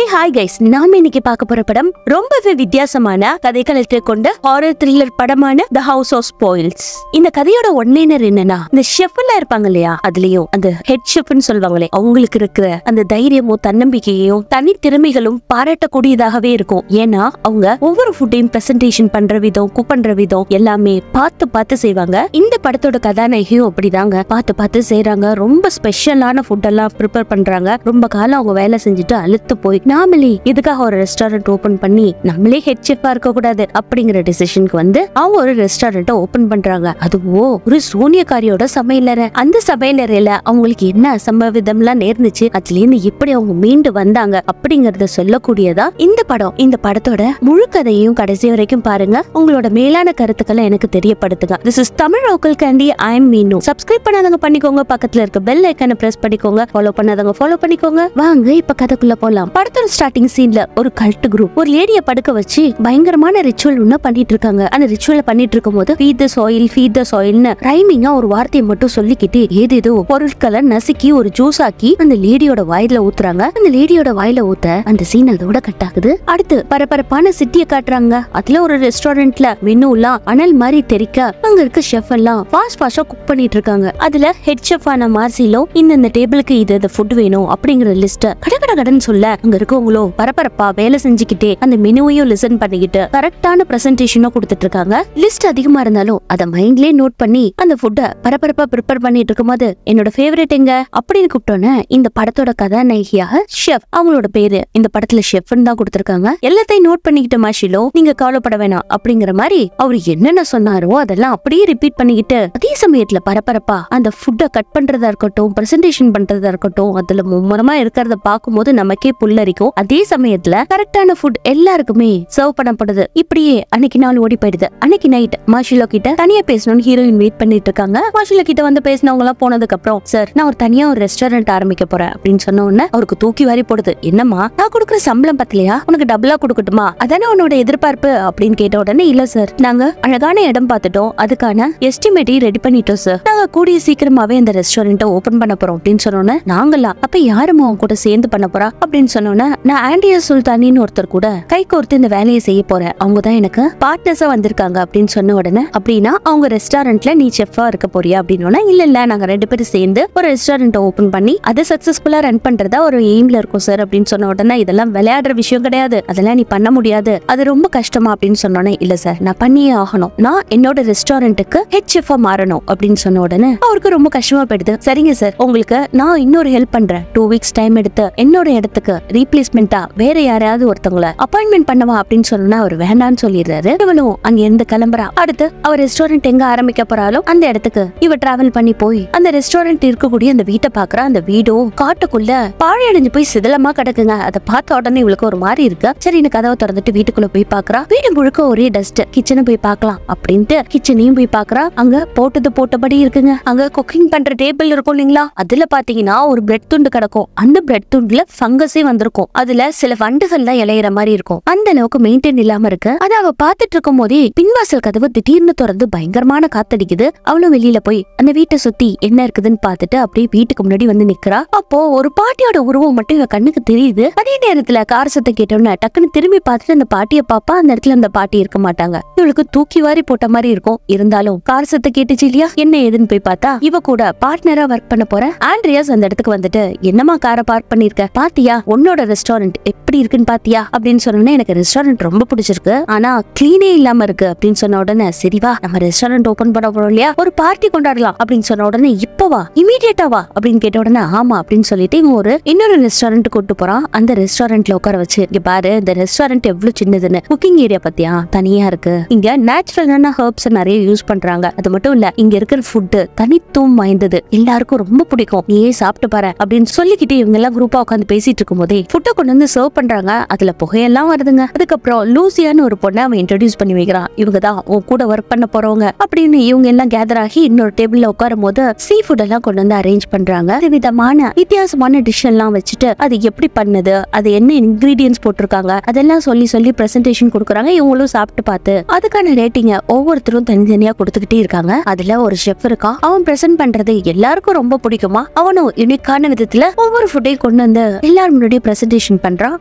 hi guys நாம இன்னைக்கு பார்க்க போற படம் ரொம்பவே வித்தியாசமான கதைக்களத்தை கொண்ட ஹாரர் த்ரில்லர் படமான த ஹவுஸ் ஆஃப் ஸ்பாயில்ஸ் இந்த கதையோட ஒன்லைனர் என்னன்னா இந்த ஷெஃப் எல்லாம் இருப்பாங்க இல்லையா அதுலயும் அந்த ஹெட் ஷெஃப்னு சொல்லுவாங்களே அவங்களுக்கு இருக்கிற அந்த தைரியமும் தன்னம்பிக்கையும் தனித்திறமைகளும் பாராட்டக்கூடியதாகவே இருக்கும் ஏன்னா அவங்க ஒவ்வொரு ஃபுட்டையும் பிரசன்டேஷன் பண்ற விதம் குக் பண்ற விதம் எல்லாமே பார்த்து பார்த்து செய்வாங்க இந்த படத்தோட கதாநாயகியும் அப்படிதாங்க பார்த்து பார்த்து செய்றாங்க ரொம்ப ஸ்பெஷலான ஃபுட் எல்லாம் ப்ரிப்பேர் பண்றாங்க ரொம்ப காலம் அவங்க வேலை செஞ்சுட்டு அழுத்து போய் நாமளே எதுக்காக ஒரு ரெஸ்டாரண்ட் ஓபன் பண்ணி நம்மளே ஹெட் செஃப்பா இருக்க கூடாது அப்படிங்கிற டிசிஷனுக்கு வந்து அவங்க ஒரு ரெஸ்டாரண்ட்டை ஓபன் பண்றாங்க அதுவும் ஒரு சூனியக்காரியோட சமையலறை அந்த சமையலறையில அவங்களுக்கு என்ன அசம்பவிதம்லாம் நேர்ந்துச்சு அதுல இருந்து எப்படி அவங்க மீண்டு வந்தாங்க அப்படிங்கறத சொல்லக்கூடியதா இந்த படம் இந்த படத்தோட முழு கதையும் கடைசி வரைக்கும் பாருங்க உங்களோட மேலான கருத்துக்களை எனக்கு தெரியப்படுத்துங்க this is Tamil local candy I am Meenu subscribe பண்ணாதவங்க பண்ணிக்கோங்க பக்கத்துல இருக்க பெல் ஐக்கனை பிரஸ் பண்ணிக்கோங்க ஃபாலோ பண்ணாதவங்க ஃபாலோ பண்ணிக்கோங்க வாங்க இப்ப கதைக்குள்ள போலாம் படத்தோட ஸ்டார்டிங் சீன்ல ஒரு கல்ட் குரூப் ஒரு லேடிய படுக்க வச்சு பயங்கரமான ரிச்சுவல் ஒண்ணு பண்ணிட்டு இருக்காங்க அந்த ரிச்சுவல பண்ணிட்டு இருக்கும்போது feed the soil feed the சாயில்னு ரைமிங்கா ஒரு வார்த்தையை மட்டும் சொல்லிக்கிட்டு ஏதேதோ பொருட்களை நசுக்கி ஒரு ஜூஸ் ஆக்கி அந்த லேடியோட வாயில ஊத்துறாங்க அந்த லேடியோட வாயில ஊத்த அந்த சீன் அதோட கட் ஆகுது அடுத்து பரபரப்பான சிட்டிய காட்டுறாங்க அதுல ஒரு ரெஸ்டாரண்ட்ல மெனு எல்லாம் அனல் மாதிரி தெரிக்க அங்க இருக்க ஷெஃப் எல்லாம் ஃபாஸ்ட் ஃபாஸ்டா குக் பண்ணிட்டு இருக்காங்க அதுல ஹெட் ஷெஃப் ஆன மார்சிலோ இந்த இந்த டேபிளுக்கு இது இந்த ஃபுட் வேணும் அப்படிங்கிற லிஸ்ட் கட கட கடன்னு சொல்ல அங்க இருக்கவங்களோ பரபரப்பா வேலை செஞ்சுக்கிட்டே அந்த மெனுவையும் லிசன் பண்ணிக்கிட்டு கரெக்டான பிரசன்டேஷனும் கொடுத்துட்டு இருக்காங்க லிஸ்ட் அதிகமா இருந்தாலும் அத மைண்ட்லயே நோட் பண்ணி அந்த ஃபுட்டை பரபரப்பா ப்ரிப்பேர் பண்ணிட்டு இருக்கும்போது என்னோட ஃபேவரட் எங்க அப்படின்னு கூப்பிட்டோன்னே இந்த படத்தோட கதாநாயகியாக ஷெஃப் அவங்களோட பேரு இந்த படத்துல ஷெஃப்னு தான் கொடுத்திருக்காங்க எல்லாத்தையும் நோட் பண்ணிக்கிட்ட மாஷிலோ நீங்க கவலைப்பட வேணாம் அப்படிங்கிற மாதிரி அவர் என்னென்ன சொன்னாரோ அதெல்லாம் அப்படியே ரிப்பீட் பண்ணிக்கிட்டு அதே சமயத்துல பரபரப்பா அந்த ஃபுட்டை கட் பண்றதா இருக்கட்டும் பிரசன்டேஷன் பண்றதா இருக்கட்டும் அதுல மும்முரமா இருக்கிறத பார்க்கும்போது நமக்கே புல்லரிக்கும் அதே சமயத்துல கரெக்டான ஃபுட் எல்லாருக்குமே சர்வ் பண்ணப்படுது இப்படியே அன்னைக்கு நாள் ஓடி போயிடுது அன்னைக்கு நைட் மாஷிலோ கிட்ட தனியா பேசணும்னு ஹீரோயின் வெயிட் பண்ணிட்டு இருக்காங்க மாஷிலோ கிட்ட வந்து பேசினவங்க எல்லாம் போனதுக்கு அப்புறம் சார் நான் ஒரு தனியா ஒரு ரெஸ்டாரண்ட் ஆரம்பிக்க போறேன் அப்படின்னு சொன்ன உடனே அவருக்கு தூக்கி வாரி போடுது என்னம்மா நான் கொடுக்குற சம்பளம் பத்தலையா உனக்கு டபுளா கொடுக்கட்டுமா அதானே உன்னோட எதிர்பார்ப்பு அப்படின்னு கேட்ட உடனே இல்ல சார் நாங்க அழகான இடம் பார்த்துட்டோம் அதுக்கான எஸ்டிமேட்டையும் ரெடி பண்ணிட்டோம் சார் நாங்க கூடிய சீக்கிரமாவே இந்த ரெஸ்டாரண்ட்டை ஓபன் பண்ண போறோம் அப்படின்னு சொன்னோன்னே நாங்களா அப்ப யாருமா அவங்க கூட சேர்ந்து பண்ண போறா அப்படின்னு சொன்னோன்னே நான் ஆண்டியா சுல்தானின்னு ஒருத்தர் கூட கை கோர்த்து இந்த வேலையை செய்ய போறேன் அவங்க தான் எனக்கு பார்ட்னர்ஸா வந்திருக்காங்க அப்படின்னு சொன்ன உடனே அப்படின்னா அவங்க ரெஸ்டாரண்ட்ல நீ செஃப்பா இருக்க போறியா அப்படின்னு இல்ல இல்ல நாங்க ரெண்டு பேரும் சேர்ந்து ஒரு ரெஸ்டாரண்ட் ஓபன் பண்ணி அதை சக்சஸ்ஃபுல்லா ரன் பண்றதா ஒரு எய்ம்ல இருக்கும் சார் அப்படின்னு சொன்ன உடனே இதெல்லாம் விளையாடுற விஷயம் கிடையாது அதெல்லாம் நீ பண்ண முடியாது அது ரொம்ப கஷ்டமா அப்படின்னு சொன்னோன்னே இல்ல சார் நான் பண்ணியே ஆகணும் நான் என்னோட ரெஸ்டாரண்ட்டுக்கு ஹெட் செஃபா மாறணும் அப்படின்னு சொன்ன உடனே அவருக்கு ரொம்ப கஷ்டமா போயிடுது சரிங்க சார் உங்களுக்கு நான் இன்னொரு ஹெல்ப் பண்றேன் டூ வீக்ஸ் டைம் எடுத்து என்னோட இடத்துக்கு ரீப்ளேஸ்மெண்டா வேற யாரையாவது ஒருத்தவங்கள அப்பாயின்மெண்ட் பண்ணவா அப்படின்னு சொன்னா அவர் வேண்டாம்னு சொல்லிடுறாரு இவளும் அங்க இருந்து கிளம்புறா அடுத்து அவர் ரெஸ்டாரண்ட் எங்க ஆரம்பிக்க போறாலோ அந்த இடத்துக்கு இவ டிராவல் பண்ணி போய் அந்த ரெஸ்டாரண்ட் இருக்கக்கூடிய அந்த வீட்டை பாக்குறா அந்த வீடும் காட்டுக்குள்ள பாழையடைஞ்சு போய் சிதலமா கிடக்குங்க அதை பார்த்த உடனே இவளுக்கு ஒரு மாதிரி இருக்கு சரி இந்த கதவை திறந்துட்டு வீட்டுக்குள்ள போய் பாக்குறா வீடு முழுக்க ஒரே டஸ்ட் கிச்சனை போய் பார்க்கலாம் அப்படின்ட்டு கிச்சனையும் போய் பாக்குறா அங்க போட்டது போட்டபடி இருக்குங்க அங்க குக்கிங் பண்ற டேபிள் இருக்கும் இல்லைங்களா அதுல பாத்தீங்கன்னா ஒரு பிரெட் துண்டு கிடக்கும் அந்த பிரெட் துண்டுல ஃபங்கஸே வந்திருக்கும் அதுல சில வண்டுகள்லாம் இளையிற மாதிரி இருக்கும் அந்த அளவுக்கு மெயின்டைன் இல்லாம இருக்கு அதை அவ பாத்துட்டு இருக்கும் போதே பின்வாசல் கதவு திடீர்னு திறந்து பயங்கரமான காத்தடிக்குது அவளும் வெளியில போய் அந்த வீட்டை சுத்தி என்ன இருக்குதுன்னு பார்த்துட்டு அப்படியே வீட்டுக்கு முன்னாடி வந்து நிக்கிறா அப்போ ஒரு பாட்டியோட உருவம் மட்டும் இவ கண்ணுக்கு தெரியுது அதே நேரத்துல கார் சத்தம் கேட்டோம்னா டக்குன்னு திரும்பி பார்த்துட்டு அந்த பாட்டிய பாப்பா அந்த இடத்துல அந்த பாட்டி இருக்க மாட்டாங்க இவளுக்கு தூக்கி வாரி போட்ட மாதிரி இருக்கும் இருந்தாலும் கார் சத்தம் கேட்டுச்சு இல்லையா என்ன ஏதுன்னு போய் பார்த்தா இவ கூட பார்ட்னரா ஒர்க் பண்ண போற ஆண்ட்ரியாஸ் அந்த இடத்துக்கு வந்துட்டு என்னமா காரை பார்க் பண்ணிருக்க பாத்தியா உன்னோட ரெஸ்டாரண்ட் எப்படி இருக்குன்னு பாத்தியா அப்படின்னு சொன்னோன்னே எனக்கு ரெஸ்டாரண்ட் ரொம்ப பிடிச்சிருக்கு ஆனா கிளீனே இல்லாம இருக்கு அப்படின்னு சொன்ன உடனே சரி வா நம்ம ரெஸ்டாரண்ட் ஓபன் பண்ண போறோம் இல்லையா ஒரு பார்ட்டி கொண்டாடலாம் அப்படின்னு சொன்ன உடனே இப்ப வா இமீடியட்டா வா அப்படின்னு கேட்ட உடனே ஆமா அப்படின்னு சொல்லிட்டு இவன் ஒரு இன்னொரு ரெஸ்டாரண்ட் கூட்டு போறான் அந்த ரெஸ்டாரண்ட்ல உட்கார வச்சு இங்க பாரு இந்த ரெஸ்டாரண்ட் எவ்வளவு சின்னதுன்னு குக்கிங் ஏரியா பத்தியா தனியா இருக்கு இங்க நேச்சுரலான ஹெர்ப்ஸ் நிறைய யூஸ் பண்றாங்க அது மட்டும் இல்ல இங்க இருக்கிற ஃபுட்டு தனித்துவம் வாய்ந்தது எல்லாருக்கும் ரொம்ப பிடிக்கும் நீயே சாப்பிட்டு பாரு அப்படின்னு சொல்லிக்கிட்டு இவங்க எல்லாம் குரூப்பா உட்காந்து பேசிட்டு இருக்கும் போதே ஃபுட்டை கொண்டு வந்து சர்வ் பண்றாங்க அதுல புகையெல்லாம் வருதுங்க அதுக்கப்புறம் லூசியான்னு ஒரு பொண்ணை அவன் இன்ட்ரடியூஸ் பண்ணி வைக்கிறான் இவங்க தான் உன் கூட ஒர்க் பண்ண போறவங்க அப்படின்னு இவங்க எல்லாம் கேதர் ஆகி இன்னொரு டேபிள்ல உட்காரும் போது சீ ஃபுட் எல்லாம் கொண்டு வந்து அரேஞ்ச் பண்றாங்க விதமான வித்தியாசமான டிஷ் எல்லாம் வச்சுட்டு அது எப்படி பண்ணுது அது என்ன இன்கிரீடியன்ஸ் போட்டிருக்காங்க அதெல்லாம் சொல்லி சொல்லி பிரசன்டேஷன் கொடுக்குறாங்க இவங்களும் சாப்பிட்டு பார்த்து அதுக்கான ரேட்டிங்க ஒவ்வொருத்தரும் தனித்தனியா கொடுத்துக்கிட்டே இருக்காங்க அதுல ஒரு ஷெஃப் இருக்கான் அவன் பிரசன்ட் பண்றது எல்லாருக்கும் ரொம்ப பிடிக்குமா அவனும் யூனிக்கான விதத்துல ஒவ்வொரு ஃபுட்டையும் கொண்டு வந்து எல்லாரும் முன்னாடி பிரசன்டேஷன் பண்றான்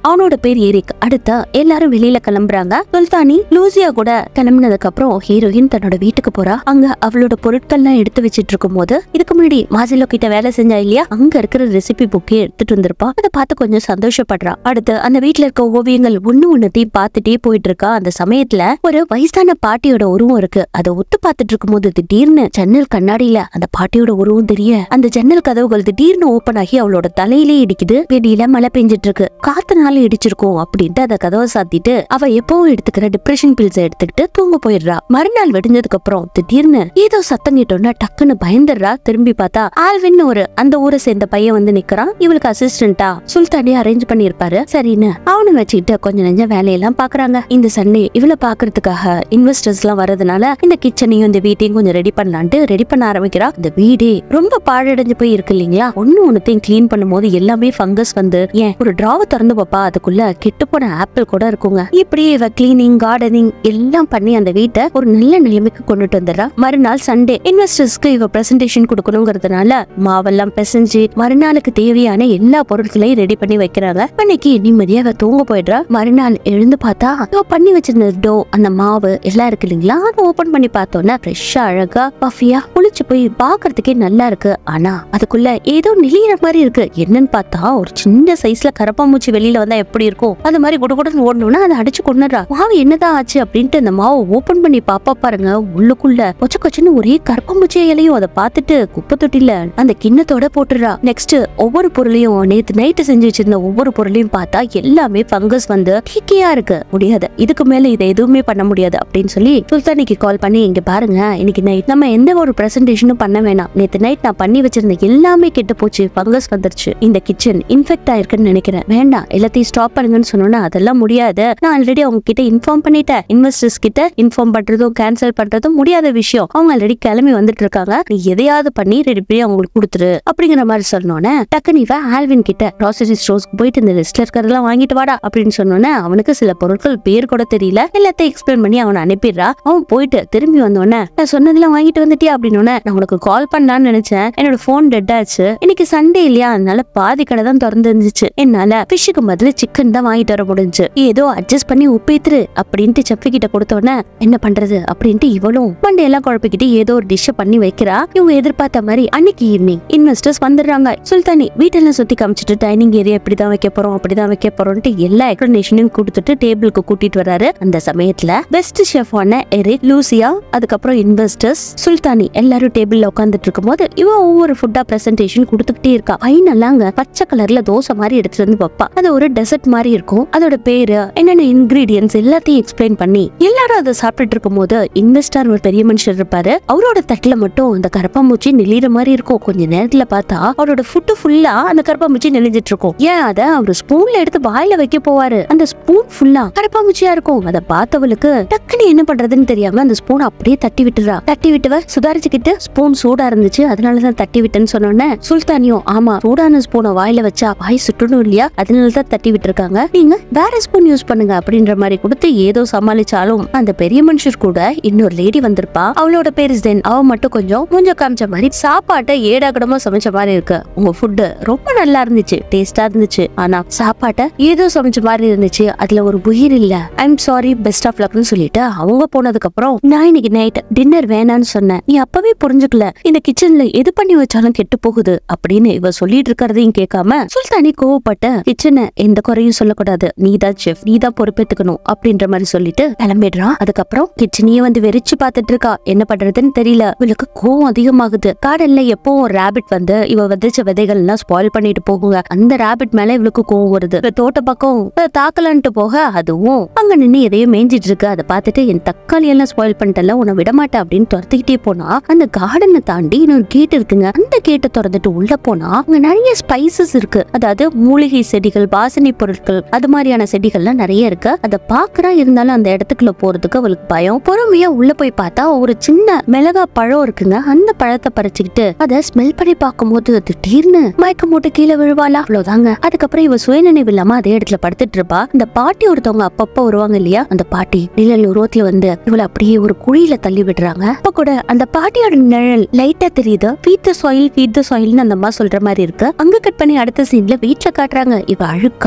அவனோட பேர் எரிக் அடுத்த எல்லாரும் வெளியில கிளம்புறாங்க சுல்தானி லூசியா கூட கிளம்புனதுக்கு அப்புறம் ஹீரோயின் தன்னோட வீட்டுக்கு போறா அங்க அவளோட பொருட்கள்லாம் எடுத்து வச்சிட்டு இருக்கும் போது இதுக்கு முன்னாடி மாசிலோ கிட்ட வேலை செஞ்சா இல்லையா அங்க இருக்கிற ரெசிபி புக்கே எடுத்துட்டு வந்திருப்பா அதை பார்த்து கொஞ்சம் சந்தோஷப்படுறா அடுத்து அந்த வீட்ல இருக்க ஓவியங்கள் ஒண்ணு ஒண்ணுத்தையும் பார்த்துட்டே போயிட்டு இருக்கா அந்த சமயத்துல ஒரு வயசான பாட்டியோட உருவம் இருக்கு அதை ஒத்து பார்த்துட்டு இருக்கும்போது திடீர்னு ஜன்னல் கண்ணாடியில அந்த பாட்டியோட உருவம் தெரிய அந்த ஜன்னல் கதவுகள் திடீர்னு ஓபன் ஆகி அவளோட தலையிலே இடிக்குது வெளியில மழை பெஞ்சிட்டு இருக்கு காத்துனால இடிச்சிருக்கும் அப்படின்ட்டு அந்த கதவை சாத்திட்டு அவ எப்பவும் எடுத்துக்கிற டிப்ரெஷன் பில்ஸ் எடுத்துக்கிட்டு தூங்க போயிடுறா மறுநாள் வெடிஞ்சதுக்கு அப்புறம் திடீர்னு ஏதோ சத்தம் கேட்டோன்னா டக்குன்னு பயந்துடுறா திரும்பி பார்த்தா ஆல்வின் ஒரு அந்த ஊரை சேர்ந்த பையன் வந்து நிக்கிறான் இவளுக்கு அசிஸ்டன்டா சுல்தானே அரேஞ்ச் பண்ணிருப்பாரு சரின்னு அவனை வச்சுக்கிட்டு கொஞ்சம் நெஞ்ச வேலையெல்லாம் பாக்குறாங்க இந்த சண்டே இவளை பாக்குறதுக்காக இன்வெஸ்டர்ஸ் எல்லாம் வரதுனால இந்த கிச்சனையும் இந்த வீட்டையும் கொஞ்சம் ரெடி பண்ணலான்ட்டு ரெடி பண்ண ஆரம்பிக்கிறா இந்த வீடே ரொம்ப பாழடைஞ்சு போய் இருக்கு இல்லைங்களா ஒண்ணு ஒண்ணுத்தையும் க்ளீன் பண்ணும்போது எல்லாமே ஃபங்கஸ் வந்து ஏன் ஒரு டிராவை திறந்து பாப்பா அதுக்குள்ள கெட்டு போன ஆப்பிள் கூட இருக்குங்க இப்படியே இவ கிளீனிங் கார்டனிங் எல்லாம் பண்ணி அந்த வீட்டை ஒரு நல்ல நிலைமைக்கு கொண்டுட்டு வந்துடுறா மறுநாள் சண்டே இன்வெஸ்டர்ஸ்க்கு இவ பிரசன்டேஷன் கொடுக்கணுங்கிறதுனால மாவெல்லாம் பிசைஞ்சு மறுநாளுக்கு தேவையான எல்லா பொருட்களையும் ரெடி பண்ணி வைக்கிறாங்க அன்னைக்கு நிம்மதியா அவ தூங்க போயிடுறா மறுநாள் எழுந்து பார்த்தா இவ பண்ணி வச்சிருந்த டோ அந்த மாவு எல்லாம் இருக்கு இல்லைங்களா அதை ஓபன் பண்ணி பார்த்தோன்னா ஃப்ரெஷ்ஷா அழகா பஃபியா புளிச்சு போய் பாக்குறதுக்கே நல்லா இருக்கு ஆனா அதுக்குள்ள ஏதோ நெளியிற மாதிரி இருக்கு என்னன்னு பார்த்தா ஒரு சின்ன சைஸ்ல கரப்பாம்பூச்சி வெளியில வந்தா எப்படி இருக்கும் அந்த மாதிரி குடுகுடுன்னு ஓடணும்னா அதை அடிச்சு கொண்டுறா மாவு என்னதான் ஆச்சு அப்படின்ட்டு அந்த மாவை ஓபன் பண்ணி பாப்பா பாருங்க உள்ளுக்குள்ள கொச்ச கொச்சன்னு ஒரே கரப்பாம்பூச்சி இலையும் அதை பார்த்துட்டு குப்பை தொட்டில அந்த கிண்ணத்தோட போட்டுறா நெக்ஸ்ட் ஒவ்வொரு பொருளையும் நேத்து நைட்டு செஞ்சு வச்சிருந்த ஒவ்வொரு பொருளையும் பார்த்தா எல்லாமே ஃபங்கஸ் வந்து கீக்கியா இருக்கு முடியாது இதுக்கு மேல இதை எதுவுமே பண்ண முடியாது அப்படின்னு சொல்லி சுல்தானிக்கு கால் பண்ணி இங்க பாருங்க இன்னைக்கு நைட் நம்ம எந்த ஒரு பிரசன்டேஷனும் பண்ண வேணாம் நேத்து நைட் நான் பண்ணி வச்சிருந்த எல்லாமே கெட்டு போச்சு ஃபங்கஸ் வந்துருச்சு இந்த கிச்சன் இன்ஃபெக்ட் ஆயிருக்குன்னு நினைக்கிறேன் வேண்டாம் எல்லாத்தையும் ஸ்டாப் பண்ணுங்கன்னு சொன்னோன்னா அதெல்லாம் முடியாது நான் ஆல்ரெடி அவங்க கிட்ட இன்ஃபார்ம் பண்ணிட்டேன் இன்வெஸ்டர்ஸ் கிட்ட இன்ஃபார்ம் பண்றதும் கேன்சல் பண்றதும் முடியாத விஷயம் அவங்க ஆல்ரெடி கிளம்பி வந்துட்டு இருக்காங்க நீ எதையாவது பண்ணி ரெடி பண்ணி அவங்களுக்கு கொடுத்துரு அப்படிங்கிற மாதிரி சொன்னோன்னே டக்குனு இவ ஆல்வின் கிட்ட க்ராசரி ஸ்டோர்ஸ்க்கு போயிட்டு இந்த லிஸ்ட்ல இருக்கிறதெல்லாம் வாங்கிட்டு வாடா அப்படின்னு சொன்னோன்னே அவனுக்கு சில பொருட்கள் பேர் கூட தெரியல எல்லாத்தையும் எக்ஸ்பிளைன் பண்ணி அவனை அனுப்பிடுறா அவன் போயிட்டு திரும்பி வந்தோடனே நான் சொன்னதெல்லாம் வாங்கிட்டு வந்துட்டியா அப்படின்னு நான் உனக்கு கால் பண்ணலாம்னு நினைச்சேன் என்னோட போன் டெட் ஆச்சு இன்னைக்கு சண்டே இல்லையா அதனால பாதி கடை தான் திறந்து இருந்துச்சு என்னால ஃபிஷ்ஷுக்கு பதிலு சிக்கன் தான் வாங்கிட்டு வர முடிஞ்சு ஏதோ அட்ஜஸ்ட் பண்ணி உப்பேத்துரு அப்படின்ட்டு செஃப் கிட்ட கொடுத்தோன்னே என்ன பண்றது அப்படின்ட்டு இவளும் மண்டையெல்லாம் குழப்பிக்கிட்டு ஏதோ ஒரு டிஷ்ஷ பண்ணி வைக்கிறா இவங்க எதிர்பார்த்த மாதிரி அன்னைக்கு ஈவினிங் இன்வெஸ்டர்ஸ் வந்துடுறாங்க சுல்தானி வீட்டெல்லாம் சுத்தி காமிச்சிட்டு டைனிங் ஏரியா இப்படிதான் வைக்க போறோம் அப்படிதான் வைக்க போறோம்ட்டு எல்லா எக்ஸ்பிளனேஷனையும் கொடுத்துட்டு டேபிளுக்கு கூட்டிட்டு வராரு அந்த சமயத்துல பெஸ்ட் ஷெஃபான எரிக் லூசியா அதுக்கப்புறம் இன்வெஸ்டர்ஸ் சுல்தானி எல்லாரும் டேபிள்ல உட்காந்துட்டு இருக்கும்போது இவன் ஒவ்வொரு ஃபுட்டா பிரசன்டேஷன் கொடுத்துக்கிட்டே இருக்கா ஃபைனலா அங்க பச்சை கலர்ல தோசை மாதிரி எடுத்துட்டு வந்து வைப்பா அது ஒரு டெசர்ட் மாதிரி இருக்கும் அதோட பேரு என்னென்ன இன்கிரீடியன்ஸ் எல்லாத்தையும் எக்ஸ்பிளைன் பண்ணி எல்லாரும் அதை சாப்பிட்டுட்டு இருக்கும்போது இன்வெஸ்டர் ஒரு பெரிய மனுஷர் இருப்பாரு அவரோட தட்டுல மட்டும் அந்த கரப்பாம்பூச்சி நெளிற மாதிரி இருக்கும் கொஞ்ச நேரத்துல பார்த்தா அவரோட ஃபுட்டு ஃபுல்லா அந்த கரப்பாம்பூச்சி நெளிஞ்சிட்டு இருக்கும் ஏன் அத அவர் ஸ்பூன்ல எடுத்து வாயில வைக்க போவாரு அந்த ஸ்பூன் ஃபுல்லா கரப்பாம்பூச்சியா இருக்கும் அதை பார்த்தவளுக்கு டக்குன்னு என்ன பண்றதுன்னு தெரியாம அந்த ஸ்பூன் அப்படியே தட்டி விட்டுறா தட்டி விட்டுவ சுதாரிச்சுக்கிட்டு ஸ்பூன் சூடா இருந்துச்சு அதனாலதான் தட்டி விட்டேன்னு சொன்னோன்னே சுல்தானியும் ஆமா சூடான ஸ்பூனை வாயில வச்சா வாய் சுட்டணும் இல்லையா அதனாலதான் தட்டி விட்டுருக்காங்க நீங்க வேற ஸ்பூன் யூஸ் பண்ணுங்க அப்படின்ற மாதிரி கொடுத்து ஏதோ சமாளிச்சாலும் அந்த பெரிய மனுஷர் கூட இன்னொரு லேடி வந்திருப்பா அவளோட பேரு ஜென் அவ மட்டும் கொஞ்சம் மூஞ்ச காமிச்ச மாதிரி சாப்பாட்டை ஏடாகடமா சமைச்ச மாதிரி இருக்கு உங்க ஃபுட்டு ரொம்ப நல்லா இருந்துச்சு டேஸ்டா இருந்துச்சு ஆனா சாப்பாட்டை ஏதோ சமைச்ச மாதிரி இருந்துச்சு அதுல ஒரு உயிர் இல்ல ஐம் சாரி பெஸ்ட் ஆஃப் லக்னு சொல்லிட்டு அவங்க போனதுக்கு அப்புறம் நான் இன்னைக்கு நைட் டின்னர் வேணான்னு சொன்னேன் நீ அப்பவே புரிஞ்சுக்கல இந்த கிச்சன்ல எது பண்ணி வச்சாலும் கெட்டு போகுது அப்படின்னு இவ சொல்லிட்டு இருக்கிறதையும் கேட்காம சுல்தானி கோவப்பட்ட கிச்சனை எந்த குறையும் சொல்லக்கூடாது நீ தான் செஃப் நீ தான் பொறுப்பேத்துக்கணும் அப்படின்ற மாதிரி சொல்லிட்டு கிளம்பிடுறான் அதுக்கப்புறம் கிச்சனையே வந்து வெறிச்சு பார்த்துட்டு இருக்கா என்ன பண்றதுன்னு தெரியல இவளுக்கு கோவம் அதிகமாகுது கார்டன்ல எப்பவும் ஒரு ரேபிட் வந்து இவ விதைச்ச விதைகள் எல்லாம் ஸ்பாயில் பண்ணிட்டு போகுங்க அந்த ரேபிட் மேல இவளுக்கு கோவம் வருது இப்ப தோட்ட பக்கம் இப்ப தாக்கலான்ட்டு போக அதுவும் அங்க நின்னு எதையோ மேய்ஞ்சிட்டு இருக்கு அதை பார்த்துட்டு என் தக்காளி எல்லாம் ஸ்பாயில் பண்ணிட்டல உன்னை விட மாட்டேன் அப்படின்னு துரத்திக்கிட்டே போனா அந்த கார்டனை தாண்டி இன்னொரு கேட் இருக்குங்க அந்த கேட்டை திறந்துட்டு உள்ள போனா அங்க நிறைய ஸ்பைசஸ் இருக்கு அதாவது மூலிகை செடிகள் வாசனை பொருட்கள் அது மாதிரியான செடிகள்லாம் நிறைய இருக்கு அதை பாக்குறா இருந்தாலும் அந்த இடத்துக்குள்ள போறதுக்கு அவளுக்கு பயம் பொறுமையா உள்ள போய் பார்த்தா ஒரு சின்ன மிளகா பழம் இருக்குங்க அந்த பழத்தை பறிச்சுக்கிட்டு அதை ஸ்மெல் பண்ணி பார்க்கும்போது திடீர்னு மயக்கம் போட்டு கீழே விழுவாளா அவ்வளவுதாங்க அதுக்கப்புறம் இவ சுயநினைவு இல்லாம அதே இடத்துல படுத்துட்டு இருப்பா இந்த பாட்டி ஒருத்தவங்க அப்பப்ப வருவாங்க இல்லையா அந்த பாட்டி நிழல் உருவத்துல வந்து இவளை அப்படியே ஒரு குழியில தள்ளி விடுறாங்க அப்ப கூட அந்த பாட்டியோட நிழல் லைட்டா தெரியுது feed the soil feed the சாயில்னு அந்த அம்மா சொல்ற மாதிரி இருக்கு அங்க கட் பண்ணி அடுத்த சீன்ல வீட்ல காட்டுறாங்க இவ அழுக்கா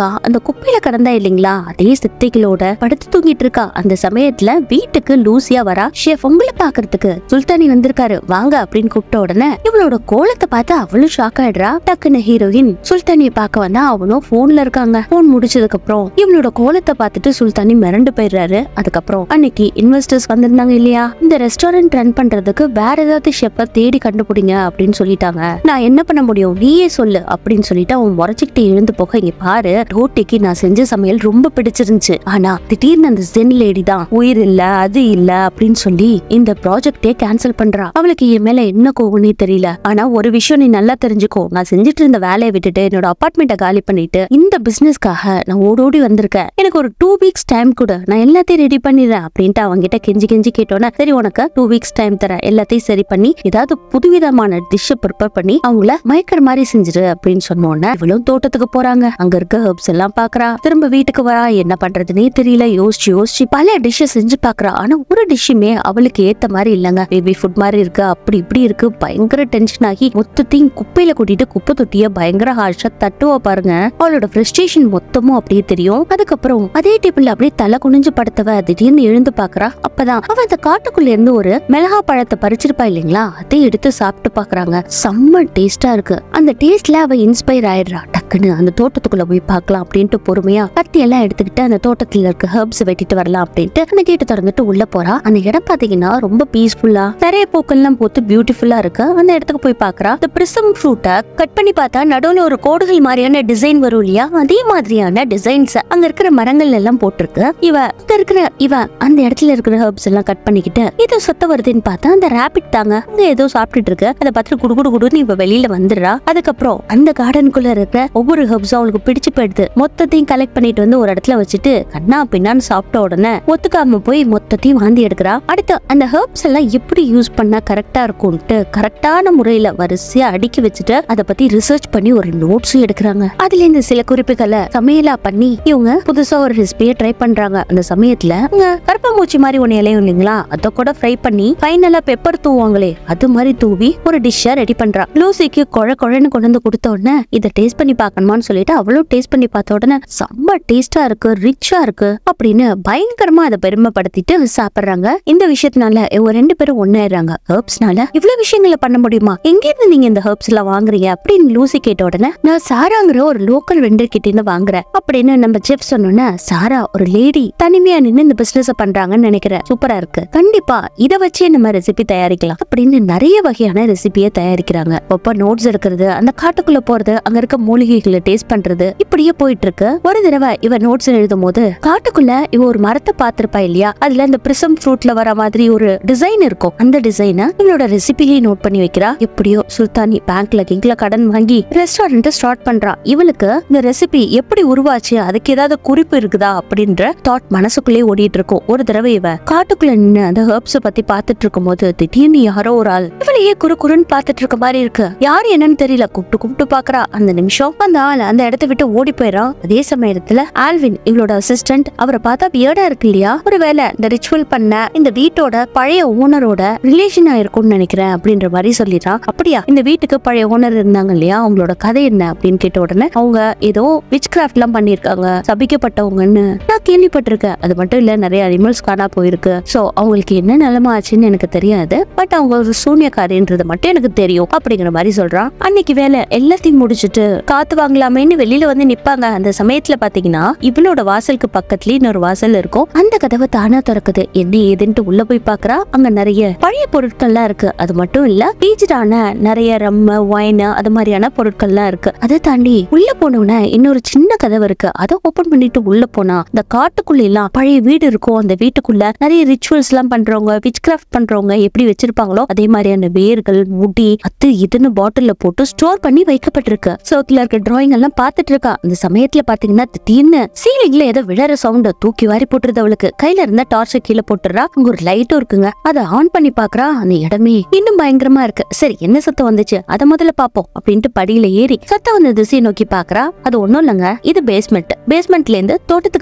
அந்த குப்பையில கிடந்தா இல்லைங்களா அதே சித்தைகளோட படுத்து தூங்கிட்டு இருக்கா அந்த சமயத்துல வீட்டுக்கு லூசியா வரா ஷேஃப் உங்களை பாக்குறதுக்கு சுல்தானி வந்திருக்காரு வாங்க அப்படின்னு கூப்பிட்ட உடனே இவளோட கோலத்தை பார்த்து அவளும் ஷாக் ஆயிடுறா டக்குன்னு ஹீரோயின் சுல்தானியை பார்க்க வந்தா அவனும் போன்ல இருக்காங்க போன் முடிச்சதுக்கு அப்புறம் இவளோட கோலத்தை பார்த்துட்டு சுல்தானி மிரண்டு போயிடுறாரு அதுக்கப்புறம் அன்னைக்கு இன்வெஸ்டர்ஸ் வந்திருந்தாங்க இல்லையா இந்த ரெஸ்டாரண்ட் ரன் பண்றதுக்கு வேற ஏதாவது ஷெப்பை தேடி கண்டுபிடிங்க அப்படின்னு சொல்லிட்டாங்க நான் என்ன பண்ண முடியும் நீயே சொல்லு அப்படின்னு சொல்லிட்டு அவன் முறைச்சிக்கிட்டு எழுந்து போக இங்க பாரு ரோட்டிக்கு நான் செஞ்ச சமையல் ரொம்ப பிடிச்சிருந்துச்சு ஆனா திடீர்னு அந்த ஜென் லேடி தான் உயிர் இல்ல அது இல்ல அப்படின்னு சொல்லி இந்த ப்ராஜெக்டே கேன்சல் பண்றா அவளுக்கு என் மேல என்ன கோவம்னே தெரியல ஆனா ஒரு விஷயம் நீ நல்லா தெரிஞ்சுக்கோ நான் செஞ்சுட்டு இருந்த வேலையை விட்டுட்டு என்னோட அபார்ட்மெண்ட்டை காலி பண்ணிட்டு இந்த பிசினஸ்க்காக நான் ஓடோடி வந்திருக்கேன் எனக்கு ஒரு டூ வீக்ஸ் டைம் கூட நான் எல்லாத்தையும் ரெடி பண்ணிடுறேன் அப்படின்ட்டு அவங்க கிட்ட கெஞ்சி கெஞ்சி கேட்டோன்னே சரி உனக்கு டூ வீக்ஸ் டைம் தரேன் எல்லாத்தையும் சரி பண்ணி ஏதாவது புதுவிதமான டிஷ்ஷை ப்ரிப்பேர் பண்ணி அவங்கள மயக்கிற மாதிரி செஞ்சிரு அப்படின்னு சொன்ன உடனே இவளும் தோட்டத்துக்கு போறாங்க அங்க இருக்க ஹெர்ப்ஸ் எல்லாம் பாக்குறா திரும்ப வீட்டுக்கு வரா என்ன பண்றதுனே தெரியல யோசிச்சு யோசிச்சு பல டிஷ்ஷை செஞ்சு பாக்குறா ஆனா ஒரு டிஷ்ஷுமே அவளுக்கு ஏத்த மாதிரி இல்லங்க பேபி ஃபுட் மாதிரி இருக்கு அப்படி இப்படி இருக்கு பயங்கர டென்ஷன் ஆகி மொத்தத்தையும் குப்பையில கூட்டிட்டு குப்பை தொட்டிய பயங்கர ஹார்ஷா தட்டுவா பாருங்க அவளோட ஃப்ரஸ்ட்ரேஷன் மொத்தமும் அப்படியே தெரியும் அதுக்கப்புறம் அதே டேபிள்ல அப்படியே தலை குனிஞ்சு படுத்தவ திடீர்னு எழுந்து பாக்குறா அப்பதான் அவ அந்த காட்டுக்குள்ள இருந்து ஒரு மிளகா பழத்தை பறிச்சிருப்பா இல்லைங்களா அதை எடுத்து சாப்பிட்டு பாக்குறாங்க செம்ம டேஸ்டா இருக்கு அந்த டேஸ்ட்ல அவ இன்ஸ்பயர் ஆயிடுறா டக்குன்னு அந்த தோட்டத்துக்குள்ள போய் பார்க்கலாம் அப்படின்ட்டு பொறுமையா கத்தி எல்லாம் எடுத்துக்கிட்டு அந்த தோட்டத்துல இருக்க ஹெர்ப்ஸ் வெட்டிட்டு வரலாம் அப்படின்ட்டு அந்த கேட்டு திறந்துட்டு உள்ள போறா அந்த இடம் பாத்தீங்கன்னா ரொம்ப பீஸ்ஃபுல்லா நிறைய பூக்கள்லாம் போட்டு பியூட்டிஃபுல்லா இருக்கு அந்த இடத்துக்கு போய் பாக்குறா இந்த பிரிசம் ஃப்ரூட்டை கட் பண்ணி பார்த்தா நடுவுல ஒரு கோடுகள் மாதிரியான டிசைன் வரும் இல்லையா அதே மாதிரியான டிசைன்ஸ் அங்க இருக்கிற மரங்கள் எல்லாம் போட்டிருக்கு இவ இங்க இருக்கிற இவ அந்த இடத்துல இருக்கிற ஹெர்ப்ஸ் எல்லாம் கட் பண்ணிக்கிட்டு ஏதோ சொத்த வருதுன்னு பார்த்தா அந்த ரேபிட் தாங்க அங்க ஏதோ சாப்பிட்டுட்டு இருக்கு அதை பார்த்துட்டு குடு குடு குடுன்னு இவ வெளியில வந்துடுறா அதுக்கப்புறம் அந்த கார்டனுக்குள்ள இருக்கிற ஒவ்வொரு ஹெர்ப்ஸும் அவளுக்கு பிடிச்சு போயிடுது மொத்தத்தையும் கலெக்ட் பண்ணிட்டு வந்து ஒரு இடத்துல வச்சுட்டு கண்ணா பின்னான்னு சாப்பிட்ட உடனே ஒத்துக்காம போய் மொத்தத்தையும் வாந்தி எடுக்கிறா அடுத்து அந்த ஹெர்ப்ஸ் எல்லாம் எப்படி யூஸ் பண்ணா கரெக்டா இருக்கும்ட்டு கரெக்டான முறையில வரிசையா அடுக்கி வச்சுட்டு அதை பத்தி ரிசர்ச் பண்ணி ஒரு நோட்ஸும் எடுக்கிறாங்க அதுல இருந்து சில குறிப்புகளை சமையலா பண்ணி இவங்க புதுசா ஒரு ரெசிபியை ட்ரை பண்றாங்க அந்த சமயத்துல இவங்க கருப்பாம்பூச்சி மாதிரி ஒண்ணு இலையும் இல்லைங்களா அதை கூட ஃப்ரை பண்ணி ஃபைனலா பெப்பர் தூவாங்களே அது மாதிரி தூவி ஒரு டிஷ்ஷா ரெடி பண்றா லூசிக்கு குழ குழன்னு கொண்டு வந்து கொடுத்த உடனே இதை டேஸ்ட் பண்ணி பார்க்கணுமான்னு சொல்லிட்டு அவளும் டேஸ்ட் பண்ணி பார்த்த உடனே செம்ம டேஸ்டா இருக்கு ரிச்சா இருக்கு அப்படின்னு பயங்கரமா அதை பெருமைப்படுத்திட்டு சாப்பிடுறாங்க இந்த விஷயத்தினால இவங்க ரெண்டு பேரும் ஒன்னாயிடுறாங்க ஹெர்ப்ஸ்னால இவ்வளவு விஷயங்களை பண்ண முடியுமா எங்க இருந்து நீங்க இந்த ஹெர்ப்ஸ் எல்லாம் வாங்குறீங்க அப்படின்னு லூசி கேட்ட உடனே நான் சாராங்கிற ஒரு லோக்கல் வெண்டர் கிட்ட இருந்து வாங்குறேன் அப்படின்னு நம்ம செஃப் சொன்னோன்னே சாரா ஒரு லேடி தனிமையா நின்னு இந்த பிசினஸ் பண்றாங்கன்னு நினைக்கிறேன் சூப்பரா இருக்கு கண்டிப்பா இத வச்சே நம்ம ரெசிபி தயாரிக்கலாம் அப்படின்னு நிறைய வகையான ரெசிபியை தயாரிக்கிறாங்க ஒப்ப நோட்ஸ் எடுக்கிறது அந்த காட்டுக்குள்ள போறது அங்க இருக்க மூலிகைகளை டேஸ்ட் பண்றது இப்படியே போயிட்டு இருக்கு ஒரு தடவை இவ நோட்ஸ் எழுதும் போது காட்டுக்குள்ள இவ ஒரு மரத்தை பார்த்திருப்பா இல்லையா அதுல இந்த பிரிசம் ஃப்ரூட்ல வர மாதிரி ஒரு டிசைன் இருக்கும் அந்த டிசைனை இவளோட ரெசிபியை நோட் பண்ணி வைக்கிறா எப்படியோ சுல்தானி பேங்க்ல கிங்ல கடன் வாங்கி ரெஸ்டாரண்ட் ஸ்டார்ட் பண்றா இவளுக்கு இந்த ரெசிபி எப்படி உருவாச்சு அதுக்கு ஏதாவது குறிப்பு இருக்குதா அப்படின்ற தாட் மனசுக்குள்ளே ஓடிட்டு இருக்கும் ஒரு தடவை இவ காட்டுக்குள்ள நின்னு அந்த ஹெர்ப்ஸ் பத்தி பார்த்துட்டு இருக்கும்போது திடீர்னு யாரோ ஒரு ஆள் இவளையே குறு குறுன்னு பார்த்துட்டு இருக்க மாதிரி இருக்கு யாரு என்னன்னு தெரியல கூப்பிட்டு கூப்பிட்டு பாக்குறா அந்த நிமிஷம் அந்த ஆள் அந்த இடத்த விட்டு ஓடி போயிடான் அதே சமயத்துல ஆல்வின் இவளோட அசிஸ்டன்ட் அவரை பார்த்தா வியர்டா இருக்கு இல்லையா ஒருவேளை இந்த ரிச்சுவல் பண்ண இந்த வீட்டோட பழைய ஓனரோட ரிலேஷனா இருக்கும்னு நினைக்கிறேன் அப்படின்ற மாதிரி சொல்லிடுறான் அப்படியா இந்த வீட்டுக்கு பழைய ஓனர் இருந்தாங்க இல்லையா அவங்களோட கதை என்ன அப்படின்னு கேட்ட உடனே அவங்க ஏதோ விச் கிராஃப்ட் எல்லாம் பண்ணிருக்காங்க சபிக்கப்பட்டவங்கன்னு நான் கேள்விப்பட்டிருக்கேன் அது மட்டும் இல்ல நிறைய அனிமல்ஸ் காணா போயிருக்கு சோ அவங்களுக்கு என்ன நிலைமை ஆச்சுன்னு எனக்கு தெரியாது பட் அவங்க ஒரு சூன்யக்காரின்றது மட்டும் எனக்கு தெரியும் அப்படிங்கிற மாதிரி சொல்றான் அன்னைக்கு வேலை எல்லாத்தையும் முடிச்சிட்டு காத்து வாங்கலாமேன்னு வெளியில வந்து நிப்பாங்க அந்த சமயத்துல பாத்தீங்கன்னா இவளோட வாசலுக்கு பக்கத்துலயே இன்னொரு வாசல் இருக்கும் அந்த கதவை தானா திறக்குது என்ன ஏதுன்ட்டு உள்ள போய் பாக்குறா அங்க நிறைய பழைய பொருட்கள்லாம் இருக்கு அது மட்டும் இல்ல பீஜ்டான நிறைய ரம்ம ஒயின் அது மாதிரியான பொருட்கள்லாம் இருக்கு அதை தாண்டி உள்ள போனோம்னா இன்னொரு சின்ன கதவு இருக்கு அதை ஓபன் பண்ணிட்டு உள்ள போனா இந்த காட்டுக்குள்ள எல்லாம் பழைய வீடு இருக்கும் அந்த வீட்டுக்குள்ள நிறைய ரிச்சுவல்ஸ் எல்லாம் பண்றவங்க விச் கிராஃப்ட் பண்றவங்க எப்படி வச்சிருப்பாங்களோ அதே மாதிரியான வேர்கள் முடி அது இதுன்னு பாட்டில்ல போட்டு ஸ்டோர் பண்ணி வைக்கப்பட்டிருக்கு சவுத்துல இருக்க டிராயிங் எல்லாம் பார்த்துட்டு இருக்கா அந்த சமயத்துல பாத்தீங்கன்னா திடீர்னு சீலிங்ல ஏதோ விழற சவுண்ட தூக்கி வாரி போட்டுருது அவளுக்கு கையில இருந்த டார்ச்சை கீழே போட்டுறா அங்க ஒரு லைட்டும் இருக்குங்க அதை ஆன் பண்ணி பாக்குறா அந்த இடமே இன்னும் பயங்கரமா இருக்கு சரி என்ன சத்தம் வந்துச்சு அத முதல்ல பாப்போம் அப்படின்ட்டு படியில ஏறி சத்தம் வந்த திசையை நோக்கி பாக்குறா அது ஒண்ணும் இல்லங்க இது பேஸ்மெண்ட் பேஸ்மெண்ட்ல இருந்து தோட்டத்துக்கு போற வழி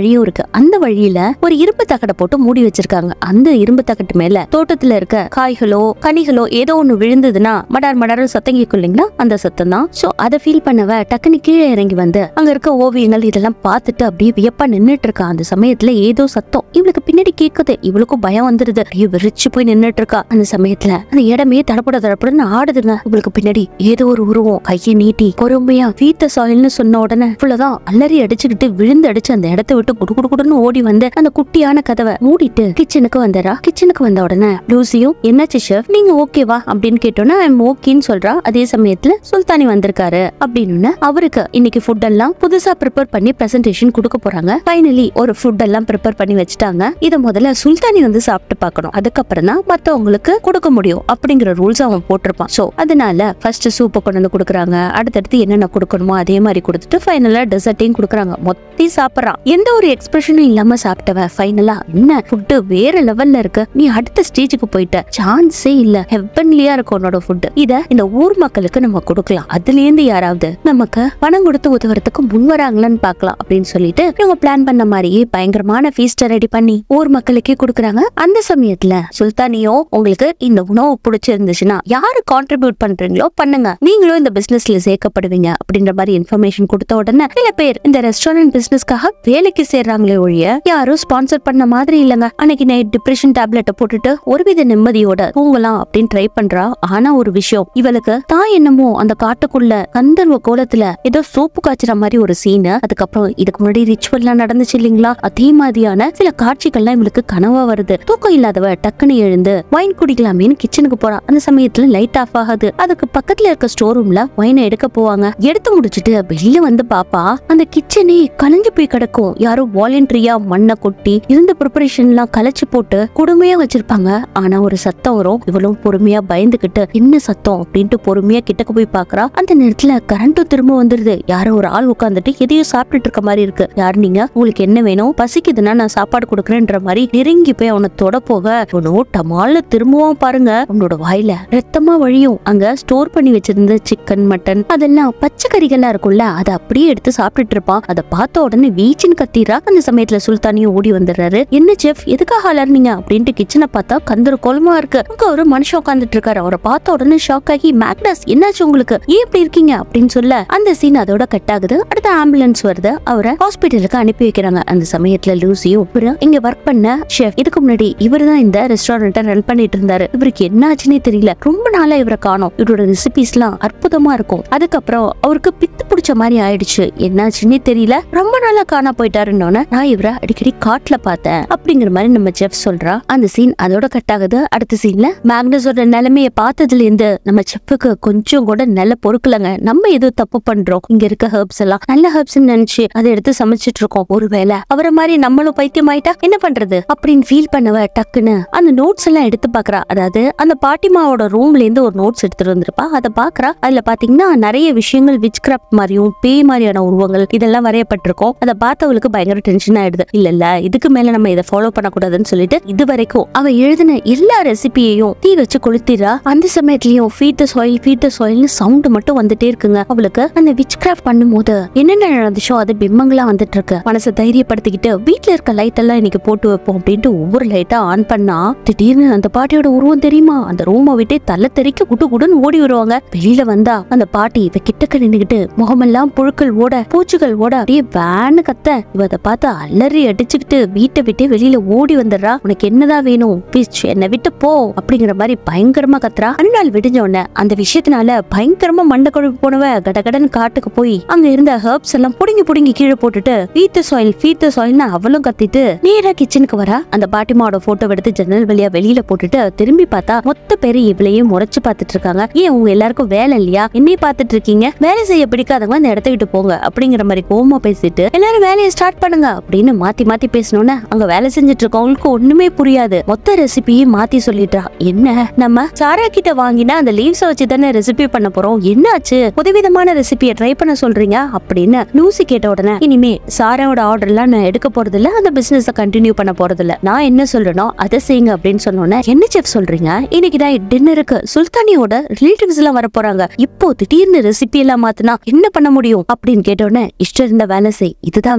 வழியும் இருக்கு அந்த வழியில ஒரு இரும்பு தகடை போட்டு மூடி வச்சிருக்காங்க அந்த இரும்பு தகட்டு மேல தோட்டத்துல இருக்க காய்களோ கனிகளோ ஏதோ ஒண்ணு விழுந்ததுன்னா மடார் மடார் சத்தம் கேட்கும் இல்லைங்களா அந்த சத்தம் தான் சோ அதை ஃபீல் பண்ணவ டக்குன்னு கீழே இறங்கி வந்து அங்க இருக்க ஓவியங்கள் இதெல்லாம் பார்த்துட்டு அப்படியே வியப்பா நின்னுட்டு இருக்கா அந்த சமயத்துல ஏதோ சத்தம் இவளுக்கு பின்னாடி கேக்குது இவளுக்கும் பயம் வந்துருது அப்படியே விரிச்சு போய் நின்னுட்டு இருக்கா அந்த சமயத்துல அந்த இடமே தடப்பட தடப்படன்னு ஆடுதுங்க இவளுக்கு பின்னாடி ஏதோ ஒரு உருவம் கையை நீட்டி பொறுமையா வீத்த சாயல்னு சொன்ன உடனே இவ்வளவுதான் அலறி அடிச்சுக்கிட்டு விழுந்து அடிச்சு அந்த இடத்த விட்டு குடு குடு குடுன்னு ஓடி வந்து அந்த குட்டியான கதவை மூடிட்டு கிச்சனுக்கு வந்தரா கிச்சனுக்கு வந்த உடனே லூசியும் என்னாச்சு ஷெஃப் நீங்க ஓகேவா அப்படின்னு கேட்டோன்னா ஐம் ஓகேன்னு சொல்றா அதே சமயத்துல சுல்தானி வந்திருக்காரு அப்படின்னு அவருக்கு இன்னைக்கு ஃபுட் எல்லாம் புதுசா ப்ரிப்பேர் பண்ணி பிரசன்டேஷன் கொடுக்க போறாங்க ஃபைனலி ஒரு ஃபுட் எல்லாம் ப்ரிப்பேர் பண்ணி வச்சுட்டாங்க இத முதல்ல சுல்தானி வந்து சாப்பிட்டு பார்க்கணும் அதுக்கப்புறம் தான் மத்தவங்களுக்கு கொடுக்க முடியும் அப்படிங்கிற ரூல்ஸ் அவன் போட்டிருப்பான் சோ அதனால ஃபர்ஸ்ட் சூப்பை கொண்டு வந்து கொடுக்குறாங்க அடுத்தடுத்து என்னென்ன கொடுக்கணுமோ அதே மாதிரி கொடுத்துட்டு ஃபைனலா டெசர்ட்டையும் கொடுக்குறாங்க மொத்தி சாப்பிட்றான் எந்த ஒரு எக்ஸ்பிரஷனும் இல்லாம சாப்பிட்டவ ஃபைனலா என்ன ஃபுட்டு வேற லெவல்ல இருக்கு நீ அடுத்த ஸ்டேஜுக்கு போயிட்ட சான்ஸே இல்ல ஹெவன்லியா இருக்கு உன்னோட ஃபுட் இத இந்த ஊர் மக்களுக்கு நம்ம கொடுக்கலாம் அதுல இருந்து யாராவது நமக்கு பணம் கொடுத்து உதவுறதுக்கு முன் வராங்களான்னு பார்க்கலாம் அப்படின்னு சொல்லிட்டு இவங்க பிளான் பண்ண மாதிரியே பயங்கரமான ஃபீஸ்ட ரெடி பண்ணி ஊர் மக்களுக்கே கொடுக்குறாங்க அந்த சமயத்துல சுல்தானியோ உங்களுக்கு இந்த உணவு பிடிச்சிருந்துச்சுன்னா யாரு கான்ட்ரிபியூட் பண்றீங்களோ பண்ணுங்க நீங்களும் இந்த பிசினஸ்ல சேர்க்கப்படுவீங்க அப்படின்ற மாதிரி இன்ஃபர்மேஷன் கொடுத்த உடனே சில பேர் இந்த ரெஸ்டாரண்ட் பிசினஸ்க்காக வேலைக்கு சேர்றாங்களே ஒழிய யாரும் ஸ்பான்சர் பண்ண மாதிரி இல்லங்க அன்னைக்கு நைட் டிப்ரெஷன் டேப்லெட்டை போட்டுட்டு ஒருவித நிம்மதியோட தூங்கலாம் அப்படின்னு ட்ரை பண்றா ஆனா ஒரு விஷயம் இவளுக்கு தான் என்னமோ அந்த காட்டுக்குள்ள கந்தர்வ கோலத்துல ஏதோ சோப்பு காய்ச்சுற மாதிரி ஒரு சீனு அதுக்கப்புறம் இதுக்கு முன்னாடி ரிச்சுவல்லாம் நடந்துச்சு இல்லைங்களா அதே மாதிரியான சில காட்சிகள்லாம் இவளுக்கு கனவா வருது தூக்கம் இல்லாதவ டக்குன்னு எழுந்து வைன் குடிக்கலாமேன்னு கிச்சனுக்கு போறா அந்த சமயத்துல லைட் ஆஃப் ஆகாது அதுக்கு பக்கத்துல இருக்க ஸ்டோர் ரூம்ல ஒயினை எடுக்க போவாங்க எடுத்து முடிச்சிட்டு வெளியில வந்து பாப்பா அந்த கிச்சனே கலைஞ்சு போய் கிடக்கும் யாரோ வாலண்டரியா மண்ணை கொட்டி இருந்த ப்ரிப்பரேஷன் எல்லாம் கலைச்சு போட்டு கொடுமையா வச்சிருப்பாங்க ஆனா ஒரு சத்தம் வரும் இவளும் பொறுமையா பயந்துகிட்டு என்ன சத்தம் அப்படின்ட்டு பொறுமையா கிட்டக்கு போய் பாக்குறா அந்த நேரத்துல கரண்ட்டும் திரும்ப வந்துருது யாரோ ஒரு ஆள் உட்காந்துட்டு எதையோ சாப்பிட்டுட்டு இருக்க மாதிரி இருக்கு யார் நீங்க உங்களுக்கு என்ன வேணும் பசிக்குதுன்னா நான் சாப்பாடு கொடுக்குறேன்ற மாதிரி நெருங்கி போய் அவனை தொட போக இவனோ டமால்னு திரும்பவும் பாருங்க அவனோட வாயில ரத்தமா வழியும் அங்க ஸ்டோர் பண்ணி வச்சிருந்த சிக்கன் மட்டன் அதெல்லாம் பச்சை கறிகள்லாம் இருக்கும்ல அதை அப்படியே எடுத்து சாப்பிட்டுட்டு இருப்பான் அதை பார்த்த உடனே வீச்சின்னு கத்திரா அந்த சமயத்துல சுல்தானியும் ஓடி வந்துடுறாரு என்ன செஃப் எதுக்காக அலர்னீங்க அப்படின்ட்டு கிச்சனை பார்த்தா கந்தரு கோலமா இருக்கு அங்க ஒரு மனுஷன் உட்காந்துட்டு இருக்காரு அவரை பார்த்த உடனே ஷாக் ஆகி மேக்னஸ் என்னாச்சு உங்களுக்கு ஏன் இப்படி இருக்கீங்க அப்படின்னு சொல்ல அந்த சீன் அதோட கட் ஆகுது அடுத்த ஆம்புலன்ஸ் வருது அவரை ஹாஸ்பிட்டலுக்கு அனுப்பி வைக்கிறாங்க அந்த சமயத்துல லூசியும் இவரு இங்க ஒர்க் பண்ண ஷெஃப் இதுக்கு முன்னாடி இவர் தான் இந்த ரெஸ்டாரண்ட்டை ரன் பண்ணிட்டு இருந்தாரு இவருக்கு என்ன ஆச்சுன்னே தெரியல ரொம்ப நாளா இவரை காணோம் இவரோட ரெசிபிஸ் எல்லாம் அற்புதமா இருக்கும் அதுக்கப்புறம் அவருக்கு பித்து பிடிச்ச மாதிரி ஆயிடுச்சு என்னாச்சுன்னே தெரியல ரொம்ப நாளா காணா போயிட்டாருன்னொன்னு நான் இவரை அடிக்கடி காட்டுல பார்த்தேன் அப்படிங்கிற மாதிரி நம்ம செஃப் சொல்றா அந்த சீன் அதோட கட் ஆகுது அடுத்த சீன்ல மேக்னஸோட நிலைமைய பார்த்ததுல இருந்து நம்ம செஃப்புக்கு கொஞ்சம் கூட நல்ல பொறுக்கலங்க நம்ம ஏதோ தப்பு பண்றோம் இங்க இருக்க ஹெர்ப்ஸ் எல்லாம் நல்ல ஹெர்ப்ஸ் நினைச்சு அதை எடுத்து சமைச்சிட்டு இருக்கோம் ஒருவேளை அவரை மாதிரி நம்மளும் பைத்தியம் ஆயிட்டா என்ன பண்றது அப்படின்னு ஃபீல் பண்ணவ டக்குன்னு அந்த நோட்ஸ் எல்லாம் எடுத்து பாக்குறா அதாவது அந்த பாட்டிமாவோட ரூம்ல இருந்து ஒரு நோட்ஸ் எடுத்துட்டு வந்திருப்பா அதை பாக்குறா அதுல பாத்தீங்கன்னா நிறைய விஷயங்கள் விச் கிராஃப்ட் மாதிரியும் பேய் மாதிரியான உருவங்கள் இதெல்லாம் வரையப்பட்டிருக்கும் அதை பார்த்தவளுக்கு பயங்கர டென்ஷன் ஆயிடுது இல்ல இல்ல இதுக்கு மேல நம்ம இதை ஃபாலோ பண்ணக்கூடாதுன்னு சொல்லிட்டு இது வரைக்கும் அவ எழுதின எல்லா ரெசிபியையும் தீ வச்சு கொளுத்திரா அந்த சமயத்துலயும் ஃபீட் சாயில் ஃபீட் சாயில்னு சவுண்ட் மட்டும் வந்துட்டே இருக்குங்க அவளுக்கு அந்த விச் கிராஃப்ட் பண்ணும்போது என்னென்ன நடந்துச்சோ அது பிம்பங்களா வந்துட்டு இருக்கு மனசை தைரியப்படுத்திக்கிட்டு வீட்ல இருக்க லைட் எல்லாம் இன்னைக்கு போட்டு வைப்போம் அப்படின்ட்டு ஒவ்வொரு லைட்டா ஆன் பண்ணா திடீர்னு அந்த பாட்டியோட உருவம் தெரியுமா அந்த ரூமை விட்டே தலை தெறிக்க குடு குடுன்னு ஓடி வருவாங்க வெளியில வந்தா அந்த பாட்டி இவ கிட்டக்க நின்னுகிட்டு முகமெல்லாம் புழுக்கள் ஓட பூச்சிகள் ஓட அப்படியே வேன்னு கத்த இவ அதை பார்த்து அலறி அடிச்சுக்கிட்டு வீட்டை விட்டே வெளியில ஓடி வந்துடுறா உனக்கு என்னதான் வேணும் பிச் என்னை விட்டு போ அப்படிங்கிற மாதிரி பயங்கரமா கத்துறா அந்நாள் விடிஞ்ச உடனே அந்த விஷயத்தினால பயங்கரமா மண்டை குழம்பு போனவ கடகடன் காட்டுக்கு போய் அங்க இருந்த ஹெர்ப்ஸ் எல்லாம் புடுங்கி புடுங்கி கீழே போட்டுட்டு ஃபீத்த சாயில் ஃபீத்த சாயில்னு அவளும் கத்திட்டு நேரா கிச்சனுக்கு வரா அந்த பாட்டிமாவோட போட்டோ எடுத்து ஜன்னல் வழியா வெளியில போட்டுட்டு திரும்பி பார்த்தா மொத்த பேரு இவளையும் முறைச்சு பார்த்துட்டு இருக்காங்க ஏன் உங்க எல்லாருக்கும் வேலை இல்லையா என்னைய பார்த்துட்டு இருக்கீங்க வேலை செய்ய பிடிக்காதவங்க அந்த இடத்த விட்டு போங்க அப்படிங்கிற மாதிரி கோவமா பேசிட்டு எல்லாரும் வேலையை ஸ்டார்ட் பண்ணுங்க அப்படின்னு மாத்தி மாத்தி பேசணும்னு அங்க வேலை செஞ்சுட்டு இருக்கவங்களுக்கு ஒண்ணுமே புரியாது மொத்த ரெசிபியும் மாத்தி சொல்லிட்டா என்ன நம்ம சாரா கிட்ட வாங்கினா அந்த லீவ்ஸ் வச்சு தானே ரெசிபி பண்ண போறோம் என்னாச்சு புதுவிதமான ரெசிபியை ட்ரை பண்ண சொல்றீங்க அப்படின்னு லூசி கேட்ட உடனே இனிமே சாராவோட ஆர்டர் எல்லாம் நான் எடுக்க போறது இல்ல அந்த பிசினஸ் கண்டினியூ பண்ண போறது இல்ல நான் என்ன சொல்றேனோ அதை செய்யுங்க அப்படின்னு சொன்னோன்னே என்ன செஃப் சொல்றீங்க இன்னைக்கு தான் டின்னருக்கு சுல்தானியோட ரிலேட்டிவ்ஸ் எல்லாம் வர போறாங்க இப்போ திடீர்னு ரெசிபி எல்லாம் மாத்தினா என்ன பண்ண முடியும் அப்படின்னு கேட்டோன்னே இஷ்டம் இருந்த வேலை செய் இதுதான் வேலை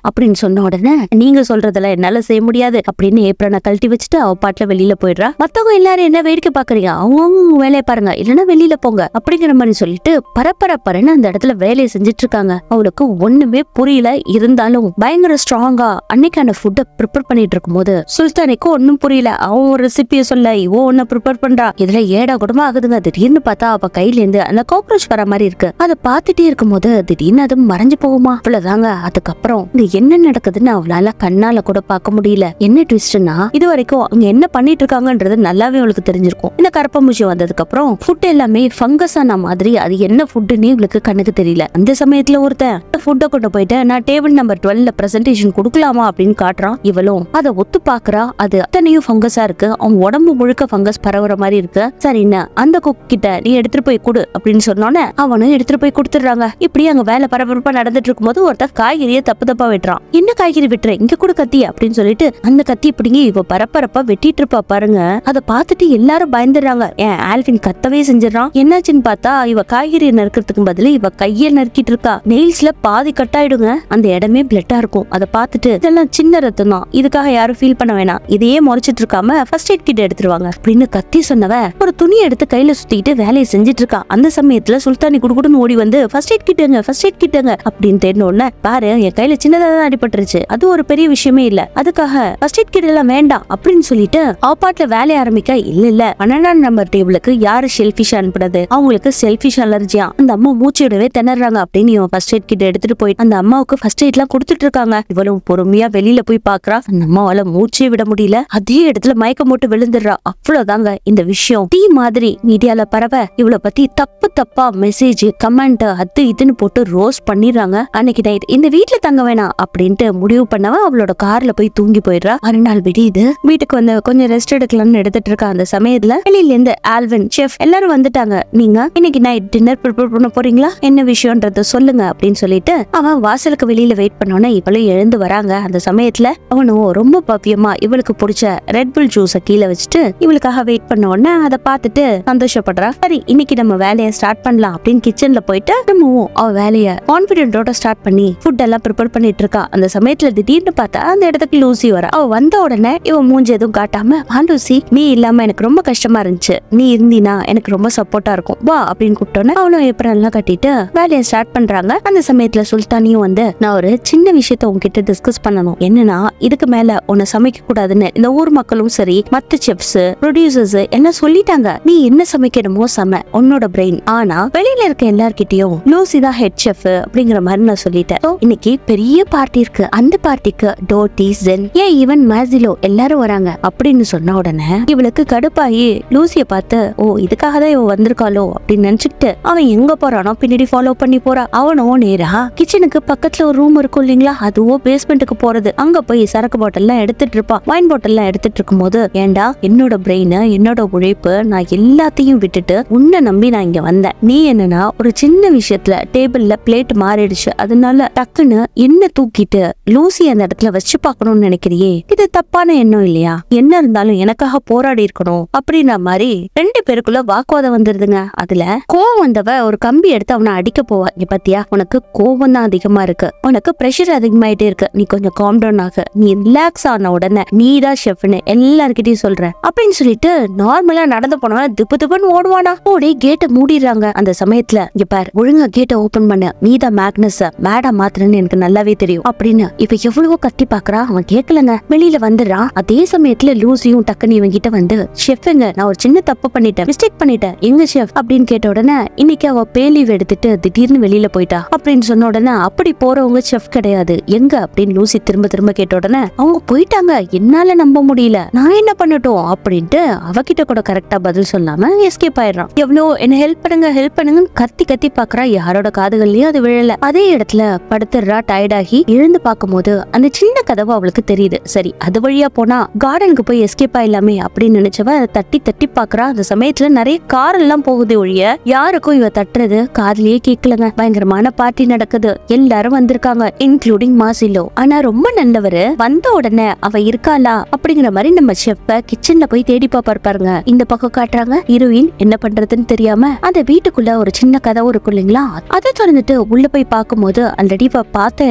அப்படின்னு சொன்ன உடனே நீங்க சொல்றதெல்லாம் என்னால செய்ய முடியாது அப்படின்னு ஏப்ரனை கழட்டி வச்சுட்டு அவ பாட்டுல வெளியில போயிடுறா மத்தவங்க எல்லாரும் என்ன வேடிக்கை பாக்குறீங்க அவங்க வேலையை பாருங்க இல்லைன்னா வெளியில போங்க அப்படிங்கிற மாதிரி சொல்லிட்டு பரபரப்பரன்னு அந்த இடத்துல வேலையை செஞ்சுட்டு இருக்காங்க அவளுக்கு ஒண்ணுமே புரியல இருந்தாலும் பயங்கர ஸ்ட்ராங்கா அன்னைக்கான ஃபுட்டை ப்ரிப்பேர் பண்ணிட்டு இருக்கும்போது சுல்தானிக்கு ஒண்ணும் புரியல அவன் ஒரு ரெசிபியை சொல்ல இவோ ஒன்னு ப்ரிப்பேர் பண்றா இதுல ஏடா கூடமா ஆகுதுங்க திடீர்னு பார்த்தா அவ கையில இருந்து அந்த காக்ரோச் வர மாதிரி இருக்கு அதை பார்த்துட்டே இருக்கும்போது திடீர்னு அது மறைஞ்சு போகுமா அவ்வளவுதாங்க அதுக்கப்புறம் இங்க என்ன நடக்குதுன்னு அவளால கண்ணால கூட பார்க்க முடியல என்ன ட்விஸ்ட்னா இது வரைக்கும் அங்க என்ன பண்ணிட்டு இருக்காங்கன்றது நல்லாவே அவளுக்கு தெரிஞ்சிருக்கும் இந்த கரப்பம்பூச்சி வந்ததுக்கு அப்புறம் ஃபுட் எல்லாமே ஃபங்கஸ் ஆன மாதிரி அது என்ன ஃபுட்டுன்னு இவளுக்கு கண்ணுக்கு தெரியல அந்த சமயத்துல ஒருத்தன் ஃபுட்டை கொண்டு போயிட்டு நான் டேபிள் நம்பர் டுவெல்ல பிரசன்டேஷன் கொடுக்கலாமா அப்படின்னு காட்டுறான் இவளும் அதை ஒத்து பாக்குறா அது அத்தனையும் ஃபங்கஸா இருக்கு அவன் உடம்பு முழுக்க ஃபங்கஸ் பரவுற மாதிரி இருக்கு சரின்னு அந்த குக் கிட்ட நீ எடுத்துட்டு போய் கொடு அப்படின்னு சொன்னோன்னே அவனும் எடுத்துட்டு போய் கொடுத்துடுறாங்க இப்படி அங்க வேலை பரபரப்பா நடந்துட்டு இருக்கும்போது ஒருத்தர் காய்கறியை தப்பு தப்பா வெட்டுறான் என்ன காய்கறி வெட்டுற இங்க கூட கத்தி அப்படின்னு சொல்லிட்டு அந்த கத்தி இப்படிங்க இவ பரபரப்பா வெட்டிட்டு இருப்பா பாருங்க அதை பார்த்துட்டு எல்லாரும் பயந்துடுறாங்க ஏன் ஆல்வின் கத்தவே செஞ்சிடறான் என்னாச்சுன்னு பார்த்தா இவ காய்கறி நறுக்கிறதுக்கு பதிலா இவ கையை நறுக்கிட்டு இருக்கா நெயில்ஸ்ல பாதி கட் ஆயிடுங்க அந்த இடமே பிளட்டா இருக்கும் அதை பார்த்துட்டு இதெல்லாம் சின்ன ரத்தம் தான் இதுக்காக யாரும் ஃபீல் பண்ண வேணாம் இதையே முறைச்சிட்டு இருக்காம ஃபர்ஸ்ட் எய்ட் கிட்ட எடுத்துருவாங்க அப்படின்னு கத்தி சொன்னவ ஒரு துணி எடுத்து கையில சுத்திக்கிட்டு வேலையை செஞ்சுட்டு இருக்கா அந்த சமயத்துல சுல்தானி குடுகுடுன்னு ஓடி வந்து ஃபர்ஸ்ட் எய்ட் கிட்டங்க ஃபர்ஸ்ட் எய்ட் கிட்டங்க அப்படின்னு தேடின உடனே பாரு என் கையில சின்னதா தான் அடிபட்டுருச்சு அது ஒரு பெரிய விஷயமே இல்ல அதுக்காக ஃபர்ஸ்ட் எய்ட் கிட் எல்லாம் வேண்டாம் அப்படின்னு சொல்லிட்டு ஆப்பாட்ல வேலைய ஆரம்பிக்க இல்ல இல்ல பன்னெண்டாம் நம்பர் டேபிளுக்கு யாரு ஷெல்ஃபிஷ் அனுப்புறது அவங்களுக்கு செல்ஃபிஷ் அலர்ஜியா அந்த அம்மா மூச்சு விடவே திணறாங்க அப்படின்னு இவன் ஃபர்ஸ்ட் எய்ட் கிட்ட எடுத்துட்டு போய் அந்த அம்மாவுக்கு ஃபர்ஸ்ட் எய்ட் எல்லாம் கொடுத்துட்டு இருக்காங்க இவளும் பொறுமையா வெளியில போய் பாக்குறா அந்த அம்மாவால மூச்சே விட முடியல அதே இடத்துல மயக்கம் போட்டு விழுந்துடுறா அவ்வளவுதாங்க இந்த விஷயம் தீ மாதிரி மீடியால பரவ இவளை பத்தி தப்பு தப்பா மெசேஜ் கமெண்ட் அது இதுன்னு போட்டு ரோஸ் பண்ணிடுறாங்க அன்னைக்கு நைட் இந்த வீட்ல தங்க வேணாம் அப்படின்ட்டு முடிவு பண்ணவ அவளோட கார்ல போய் தூங்கி போயிடுறா மறுநாள் விடியுது வீட்டுக்கு வந்து கொஞ்சம் ரெஸ்ட் எடுக்கலாம்னு எடுத்துட்டு இருக்க அந்த சமயத்துல வெளியில இருந்து ஆல்வின் செஃப் எல்லாரும் வந்துட்டாங்க நீங்க இன்னைக்கு நைட் டின்னர் ப்ரிப்பேர் பண்ண போறீங்களா என்ன விஷயம்ன்றத சொல்லுங்க அப்படின்னு சொல்லிட்டு அவன் வாசலுக்கு வெளியில வெயிட் பண்ணோன்னே இவளும் எழுந்து வராங்க அந்த சமயத்துல அவனும் ரொம்ப பவ்யமா இவளுக்கு பிடிச்ச ரெட் புல் ஜூஸ கீழே வச்சுட்டு இவளுக்காக வெயிட் பண்ண உடனே அதை பார்த்துட்டு சந்தோஷப்படுறா சரி இன்னைக்கு நம்ம வேலையை ஸ்டார்ட் பண்ணலாம் அப்படின்னு கிச்சன்ல போயிட்டு திரும்பவும் அவ வேலைய கான்பிடென்ட்டோட ஸ்டார்ட் பண்ணி ஃபுட் எல்லாம் ப்ரிப்பேர் பண்ணிட்டு இருக்கா அந்த சமயத்துல திடீர்னு பார்த்தா அந்த இடத்துக்கு லூசி வர அவ வந்த உடனே இவ மூஞ்சி எதுவும் காட்டாம வா லூசி நீ இல்லாம எனக்கு ரொம்ப கஷ்டமா இருந்துச்சு நீ இருந்தீனா எனக்கு ரொம்ப சப்போர்ட்டா இருக்கும் வா அப்படின்னு கூப்பிட்டோன்னே அவளும் ஏப்ரல் எல்லாம் கட்டிட்டு வேலையை ஸ்டார்ட் பண்றாங்க அந்த சமயத்துல சுல்தானியும் வந்து நான் ஒரு சின்ன விஷயத்த உங்ககிட்ட டிஸ்கஸ் பண்ணணும் என்னன்னா இதுக்கு மேல உன்னை சமைக்க கூடாதுன்னு இந்த ஊர் மக்களும் சரி மத்த செஃப்ஸ் ப்ரொடியூசர்ஸ் எல்லாம் சொல்லிட்டாங்க நீ என்ன சமைக்கணுமோ சம உன்னோட பிரெயின் ஆனா வெளியில இருக்க எல்லார்கிட்டயும் லூசி தான் ஹெட் செஃப் அப்படிங்கிற மாதிரி நான் சொல்லிட்டேன் So, இன்னைக்கு பெரிய பார்ட்டி இருக்கு அந்த பார்ட்டிக்கு டோட்டி ஜென் ஏன் ஈவன் மேசிலோ எல்லாரும் வராங்க அப்படின்னு சொன்ன உடனே இவளுக்கு கடுப்பாயி லூசிய பார்த்து ஓ இதுக்காக தான் இவ வந்திருக்காளோ அப்படின்னு நினைச்சுக்கிட்டு அவன் எங்க போறானோ பின்னாடி ஃபாலோ பண்ணி போறா அவனும் நேரா கிச்சனுக்கு பக்கத்துல ஒரு ரூம் இருக்கும் இல்லைங்களா அதுவோ பேஸ்மெண்ட்டுக்கு போறது அங்க போய் சரக்கு பாட்டில்லாம் எடுத்துட்டு இருப்பா வைன் பாட்டில்லாம் எடுத்துட்டு இருக்கும்போது ஏன்டா என்னோட பிரெயின் என்னோட உழைப்பு நான் எல்லாத்தையும் விட்டுட்டு உன்னை நம்பி நான் இங்க வந்தேன் நீ என்னன்னா ஒரு சின்ன விஷயத்துல டேபிள்ல பிளேட் மாறிடுச்சு அதனால டக்குன்னு என்ன தூக்கிட்டு லூசி அந்த இடத்துல வச்சு பார்க்கணும்னு நினைக்கிறியே இது தப்பான எண்ணம் இல்லையா என்ன இருந்தாலும் எனக்காக போராடி இருக்கணும் அப்படின்ற மாதிரி ரெண்டு பேருக்குள்ள வாக்குவாதம் வந்துருதுங்க அதுல கோவம் வந்தவ ஒரு கம்பி எடுத்து அவனை அடிக்க போவா இங்க பாத்தியா உனக்கு கோவம் தான் அதிகமா இருக்கு உனக்கு பிரஷர் அதிகமாயிட்டே இருக்கு நீ கொஞ்சம் காம் டவுன் ஆக நீ ரிலாக்ஸ் ஆன உடனே நீ தான் ஷெஃப்னு எல்லார்கிட்டயும் சொல்ற அப்படின்னு சொல்லிட்டு நார்மலா நடந்து போனவன் திப்பு திப்புன்னு ஓடுவானா ஓடி கேட்டை மூடிடுறாங்க அந்த சமயத்துல இங்க பாரு ஒழுங்கா கேட்டை ஓபன் பண்ண நீ தான் மேக்னஸ் மேடா மாத்துறன்னு எனக்கு நல்லாவே தெரியும் அப்படின்னு இப்ப எவ்வளவோ கத்தி பாக்குறா அவன் கேட்கலங்க வெளியில வந்துடுறான் அதே சமயத்துல லூசியும் டக்குன்னு இவன் கிட்ட வந்து ஷெஃப்ங்க நான் ஒரு சின்ன தப்பு பண்ணிட்டேன் மிஸ்டேக் பண்ணிட்டேன் எங்க ஷெஃப் அப்படின்னு கேட்ட உடனே இன்னைக்கு அவ பேலீவ் எடுத்துட்டு திடீர்னு வெளியில போயிட்டா அப்படின்னு சொன்ன உடனே அப்படி போறவங்க செஃப் கிடையாது எங்க அப்படின்னு லூசி திரும்ப திரும்ப கேட்ட உடனே அவங்க போயிட்டாங்க என்னால நம்ப முடியல நான் என்ன பண்ணட்டும் அப்படின்ட்டு அவகிட்ட கூட கரெக்டா பதில் சொல்லாம எஸ்கேப் ஆயிடுறான் எவ்வளோ என்ன ஹெல்ப் பண்ணுங்க ஹெல்ப் பண்ணுங்கன்னு கத்தி கத்தி பாக்குறா யாரோட காதுகள்லயும் அது விழல அதே இடத்துல படுத்துடுறா டயர்டாகி எழுந்து பார்க்கும்போது அந்த சின்ன கதவு அவளுக்கு தெரியுது சரி அது வழியா போனா கார்டனுக்கு போய் எஸ்கேப் ஆயிடலாமே அப்படின்னு நினைச்சவ அதை தட்டி தட்டி பாக்குறா அந்த சமயத்துல நிறைய கார் எல்லாம் போகுது ஒழிய யாருக்கும் இவ தட்டுறது காதுலயே கேட்கலங்க பயங்கரமான பார்ட்டி நடக்குது எல்லாரும் வந்திருக்காங்க இன்க்ளூடிங் மாசிலோ ஆனா ரொம்ப நல்லவரு வந்த உடனே அவ இருக்காளா அப்படிங்கிற மாதிரி நம்ம செஃப்ப கிச்சன்ல போய் தேடி பாப்பாரு பாருங்க இந்த பக்கம் காட்டுறாங்க ஹீரோயின் என்ன பண்றதுன்னு தெரியாம அந்த வீட்டுக்குள்ள ஒரு சின்ன கதவு இருக்கும் இல்லைங்களா அதை திறந்துட்டு உள்ள போய் பார்க்கும்போது ஆல்ரெடி இவ பார்த்த இடம் தான் இது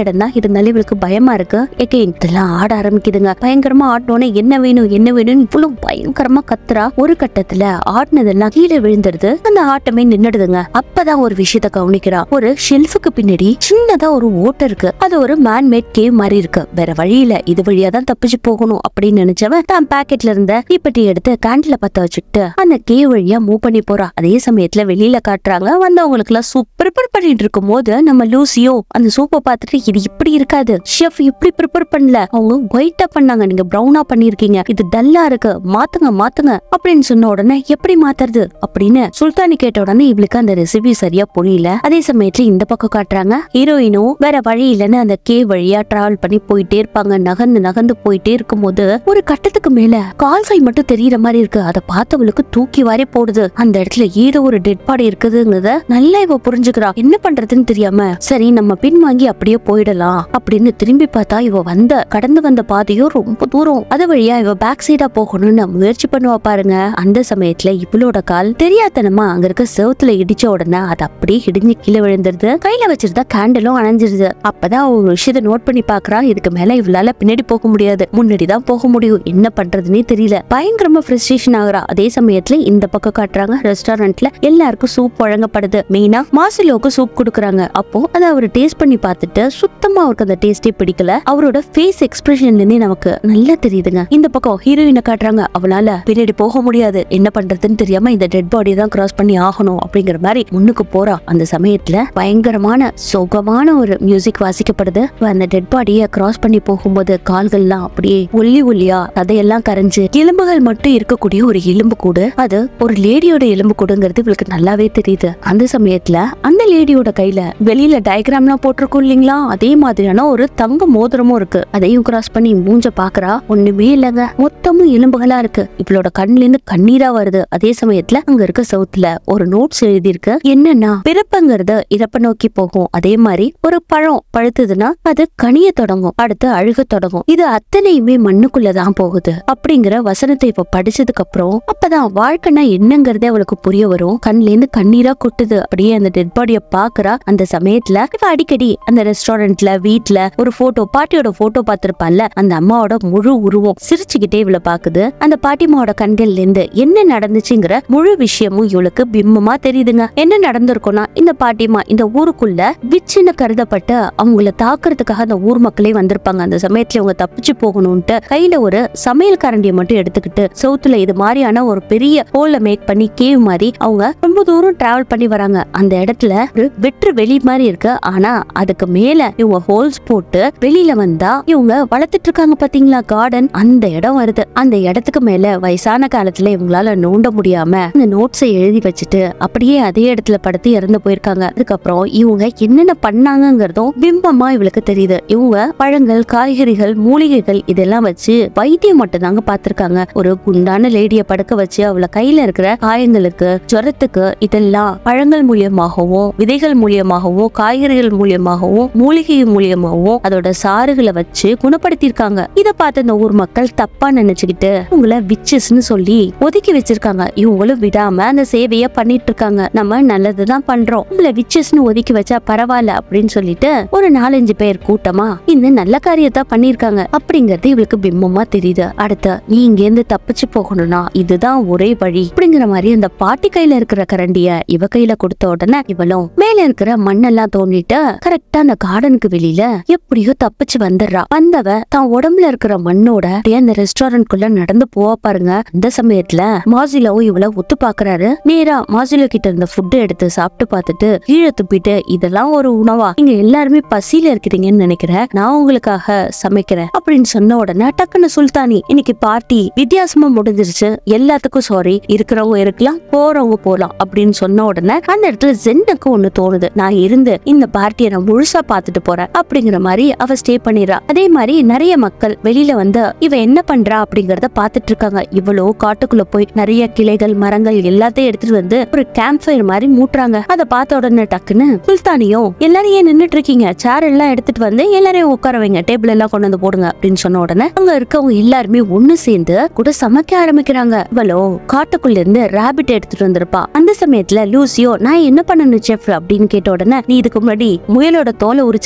இருந்தாலே இவளுக்கு பயமா இருக்கு எகைன் இதெல்லாம் ஆட ஆரம்பிக்குதுங்க பயங்கரமா ஆடனோடனே என்ன வேணும் என்ன வேணும்னு இவ்வளவு பயங்கரமா கத்துறா ஒரு கட்டத்துல ஆடினதெல்லாம் கீழே விழுந்துருது அந்த ஆட்டமே நின்னுடுதுங்க அப்பதான் ஒரு விஷயத்த கவனிக்கிறா ஒரு ஷெல்ஃபுக்கு பின்னாடி சின்னதா ஒரு ஓட்டை இருக்கு அது ஒரு மேன்மேட் கேவ் மாதிரி இருக்கு வேற வழி இல்ல இது வழியா தான் தப்பிச்சு போகணும் அப்படின்னு நினைச்சவன் தான் பாக்கெட்ல இருந்த தீப்பெட்டி எடுத்து கேண்டில பத்த வச்சுட்டு அந்த கேவ் வழியா மூவ் பண்ணி போறா அதே சமயத்துல வெளியில காட்டுறாங்க வந்தவங்களுக்கு எல்லாம் சூப் ப்ரிப்பேர் பண்ணிட்டு இருக்கும் போது நம்ம லூசியோ அந்த சூப்பை பார்த்துட்டு இது இப்படி இருக்காது ஷெஃப் இப்படி ப்ரிப்பேர் பண்ணல அவங்க ஒயிட்டா பண்ணாங்க நீங்க ப்ரௌனா பண்ணிருக்கீங்க இது டல்லா இருக்கு மாத்துங்க மாத்துங்க அப்படின்னு சொன்ன உடனே எப்படி மாத்துறது அப்படின்னு சுல்தானி கேட்ட உடனே இவளுக்கு அந்த ரெசிபி சரியா புரியல அதே சமயத்துல இந்த பக்கம் காட்டுறாங்க ஹீரோயினும் வேற வழி இல்லைன்னு அந்த கே வழியா டிராவல் பண்ணி போயிட்டே இருப்பாங்க நகர்ந்து நகர்ந்து போயிட்டே இருக்கும்போது ஒரு கட்டத்துக்கு மேல கால்கள் மட்டும் தெரியற மாதிரி இருக்கு அதை பார்த்தவளுக்கு தூக்கி வாரி போடுது அந்த இடத்துல ஏதோ ஒரு டெட் பாடி இருக்குதுங்கிறத நல்லா இவ புரிஞ்சுக்கிறா என்ன பண்றதுன்னு தெரியாம சரி நம்ம பின்வாங்கி அப்படியே போயிடலாம் அப்படின்னு திரும்பி பார்த்தா இவ வந்த கடந்து வந்த பாதையும் ரொம்ப தூரம் அது வழியா இவ பேக் சைடா போகணும்னு முயற்சி பண்ணுவா பாருங்க அந்த சமயத்துல இவளோட கால் தெரியாதனமா அங்க இருக்க செவுத்துல இடிச்ச உடனே அது அப்படியே இடிஞ்சு கீழே விழுந்துருது கையில வச்சிருந்தா கேண்டலும் அணைஞ்சிருது அப்பதான் அவ ஒரு விஷயத்த நோட் பண்ணி பாக்குறா இதுக்கு மேல இவளால பின்னாடி போக முடியாது முன்னாடி தான் போக முடியும் என்ன பண்றதுன்னே தெரியல பயங்கரமா ஃப்ரஸ்ட்ரேஷன் ஆகுறா அதே சமயத்துல இந்த பக்கம் காட்டுறாங்க ரெஸ்டாரண்ட்ல எல்லாருக்கும் சூப் வழங்கப்படுது மெயினா மாசிலோக்கு சூப் கொடுக்குறாங்க அப்போ அதை அவர் டேஸ்ட் பண்ணி பார்த்துட்டு சுத்தமா அவருக்கு அந்த டேஸ்டே பிடிக்கல அவரோட ஃபேஸ் எக்ஸ்பிரஷன்ல இருந்தே நமக்கு நல்லா தெரியுதுங்க இந்த பக்கம் ஹீரோயினை காட்டுறாங்க அவளால பின்னாடி போக முடியாது என்ன பண்றதுன்னு தெரியாம இந்த டெட் பாடி தான் கிராஸ் பண்ணி ஆகணும் அப்படிங்கிற மாதிரி முன்னுக்கு போறா அந்த சமயத்துல பயங்கரமான சோகமான ஒரு மியூசிக் வாசிக்கப்படுது அவ அந்த டெட் பாடியை கிராஸ் பண்ணி போகும்போது கால்கள்லாம் அப்படியே ஒல்லி ஒல்லியா அதையெல்லாம் கரைஞ்சு எலும்புகள் மட்டும் இருக்கக்கூடிய ஒரு எலும்பு கூடு அது ஒரு லேடியோட எலும்பு கூடுங்கிறது இவளுக்கு நல்லாவே தெரியுது அந்த சமயத்துல அந்த லேடியோட கையில வெளியில டயக்ராம்லாம் போட்டிருக்கோம் இல்லைங்களா அதே மாதிரியான ஒரு தங்க மோதிரமும் இருக்கு அதையும் கிராஸ் பண்ணி மூஞ்ச பாக்குறா ஒண்ணுமே இல்லைங்க மொத்தமும் எலும்புகளா இருக்கு இவளோட கண்ணுல இருந்து கண்ணீரா வருது அதே சமயத்துல அங்க இருக்க சவுத்துல ஒரு நோட்ஸ் எழுதி இருக்கு என்னன்னா பிறப்புங்கிறது இறப்ப நோக்கி போகும் அதே மாதிரி ஒரு பழம் பழுத்ததுன்னா அது கனிய தொடங்கும் அடுத்து அழுக தொடங்கும் இது அத்தனையுமே மண்ணுக்குள்ளதான் போகுது அப்படிங்கிற வசனத்தை இப்ப படிச்சதுக்கு அப்புறம் அப்பதான் வாழ்க்கைனா என்னங்கறதே அவளுக்கு புரிய வரும் கண்ல இருந்து கண்ணீரா கொட்டுது அப்படியே அந்த டெட் பாடிய பாக்குறா அந்த சமயத்துல இவ அடிக்கடி அந்த ரெஸ்டாரண்ட்ல வீட்ல ஒரு போட்டோ பாட்டியோட போட்டோ பார்த்திருப்பான்ல அந்த அம்மாவோட முழு உருவம் சிரிச்சுக்கிட்டே இவளை பாக்குது அந்த பாட்டிமாவோட கண்கள்ல இருந்து என்ன நடந்துச்சுங்கிற முழு விஷயமும் இவளுக்கு பிம்பமா தெரியுதுங்க என்ன நடந்திருக்கும்னா இந்த பாட்டிமா இந்த ஊருக்குள்ள விச்சுன்னு கருதப்பட்ட அவங்கள தாக்குறதுக்காக அந்த ஊர் மக்களே வந்திருப்பாங்க அந்த சமயத்துல இவங்க தப்பிச்சு போகணும்ட்டு கையில ஒரு சமையல் கரண்டியை மட்டும் எடுத்துக்கிட்டு சவுத்துல இது மாதிரியான ஒரு பெரிய ஹோல மேக் பண்ணி கேவ் மாதிரி அவங்க ரொம்ப தூரம் டிராவல் பண்ணி வராங்க அந்த இடத்துல ஒரு வெற்று வெளி மாதிரி இருக்கு ஆனா அதுக்கு மேல இவங்க ஹோல்ஸ் போட்டு வெளியில வந்தா இவங்க வளர்த்துட்டு இருக்காங்க பாத்தீங்களா கார்டன் அந்த இடம் வருது அந்த இடத்துக்கு மேல வயசான காலத்துல இவங்களால நோண்ட முடியாம இந்த நோட்ஸை எழுதி வச்சுட்டு அப்படியே அதே இடத்துல படுத்து இறந்து போயிருக்காங்க அதுக்கப்புறம் இவங்க என்னென்ன பண்ணாங்கங்கிறதும் பிம்பமா இவளுக்கு தெரியுது இவங்க பழங்கள் காய்கறிகள் மூலிகைகள் இதெல்லாம் வச்சு வைத்தியம் மட்டும் தாங்க பாத்திருக்காங்க ஒரு குண்டான லேடிய படுக்க வச்சு அவள கையில இருக்கிற காயங்களுக்கு ஜுரத்துக்கு இதெல்லாம் பழங்கள் மூலியமாகவும் விதைகள் மூலியமாகவும் காய்கறிகள் மூலியமாகவும் மூலிகை மூலியமாகவும் அதோட சாறுகளை வச்சு குணப்படுத்தியிருக்காங்க இத பார்த்த இந்த ஊர் மக்கள் தப்பா நினைச்சுக்கிட்டு உங்களை விச்சஸ்னு சொல்லி ஒதுக்கி வச்சிருக்காங்க இவங்களும் விடாம அந்த சேவைய பண்ணிட்டு இருக்காங்க நம்ம நல்லதுதான் பண்றோம் உங்களை விச்சஸ்னு ஒதுக்கி வச்சா பரவாயில்ல அப்படின்னு சொல்லிட்டு ஒரு நாலஞ்சு பேர் கூட்டமா இந்த நல்ல காரியத்தை பண்ணிருக்காங்க அப்படிங்கறது இவளுக்கு பிம்பமா தெரியுது அடுத்து நீ இங்க இருந்து தப்பிச்சு போகணும்னா இதுதான் ஒரே வழி அப்படிங்கிற மாதிரி அந்த பாட்டி கையில இருக்கிற கரண்டிய இவ கையில கொடுத்த உடனே இவளும் மேல இருக்கிற மண்ணெல்லாம் தோண்டிட்டு கரெக்டா அந்த கார்டனுக்கு வெளியில எப்படியோ தப்பிச்சு வந்துடுறா வந்தவ தான் உடம்புல இருக்கிற மண்ணோட அப்படியே அந்த ரெஸ்டாரண்ட் குள்ள நடந்து போவா பாருங்க அந்த சமயத்துல மாசிலவும் இவள ஒத்து பாக்குறாரு நேரா மாசிலோ கிட்ட இருந்த ஃபுட் எடுத்து சாப்பிட்டு பார்த்துட்டு கீழே துப்பிட்டு இதெல்லாம் ஒரு உணவா நீங்க எல்லாருமே பசியில இருக்கிறீங்கன்னு நினைக்கிறேன் நான் உங்களுக்காக சமைக்கிறேன் அப்படின்னு சொன்ன உடனே டக்குன்னு சுல்தானி இன்னைக்கு பார்ட்டி வித்தியாசமா முடிஞ்சிருச்சு எல்லாத்துக்கும் சாரி இருக்கிறவங்க இருக்கலாம் போறவங்க போலாம் அப்படின்னு சொன்ன உடனே அந்த இடத்துல ஜென்னுக்கு ஒண்ணு தோணுது நான் இருந்து இந்த பார்ட்டியை நான் முழுசா பார்த்துட்டு போறேன் அப்படிங்கிற மாதிரி அவ ஸ்டே பண்ணிடுறா அதே மாதிரி நிறைய மக்கள் வெளியில வந்து இவ என்ன பண்றா அப்படிங்கறத பார்த்துட்டு இருக்காங்க இவ்வளோ காட்டுக்குள்ள போய் நிறைய கிளைகள் மரங்கள் எல்லாத்தையும் எடுத்துட்டு வந்து ஒரு கேம்ப் ஃபயர் மாதிரி மூட்டுறாங்க அதை பார்த்த உடனே டக்குன்னு சுல்தானியும் எல்லாரும் ஏன் நின்னுட்டு இருக்கீங்க சேர் எல்லாம் எடுத்துட்டு வந்து எல்லாரையும் உட்கார வைங்க டேபிள் எல்லாம் கொண்டு வந்து போடுங்க அப்படின்னு சொன்ன உடனே அங்க இருக்கவங்க எல்லாருமே ஒண்ணு சேர்ந்து கூட சமைக்க ஆரம்பிக்கிறாங்க இவளோ காட்டுக்குள்ள இருந்து ராபிட் எடுத்துட்டு வந்திருப்பா அந்த சமயத்துல லூசியோ நான் என்ன பண்ணணும் செஃப் அப்படின்னு கேட்ட உடனே நீ இதுக்கு முன்னாடி முயலோட தோலை உரிச்சிருக்கியா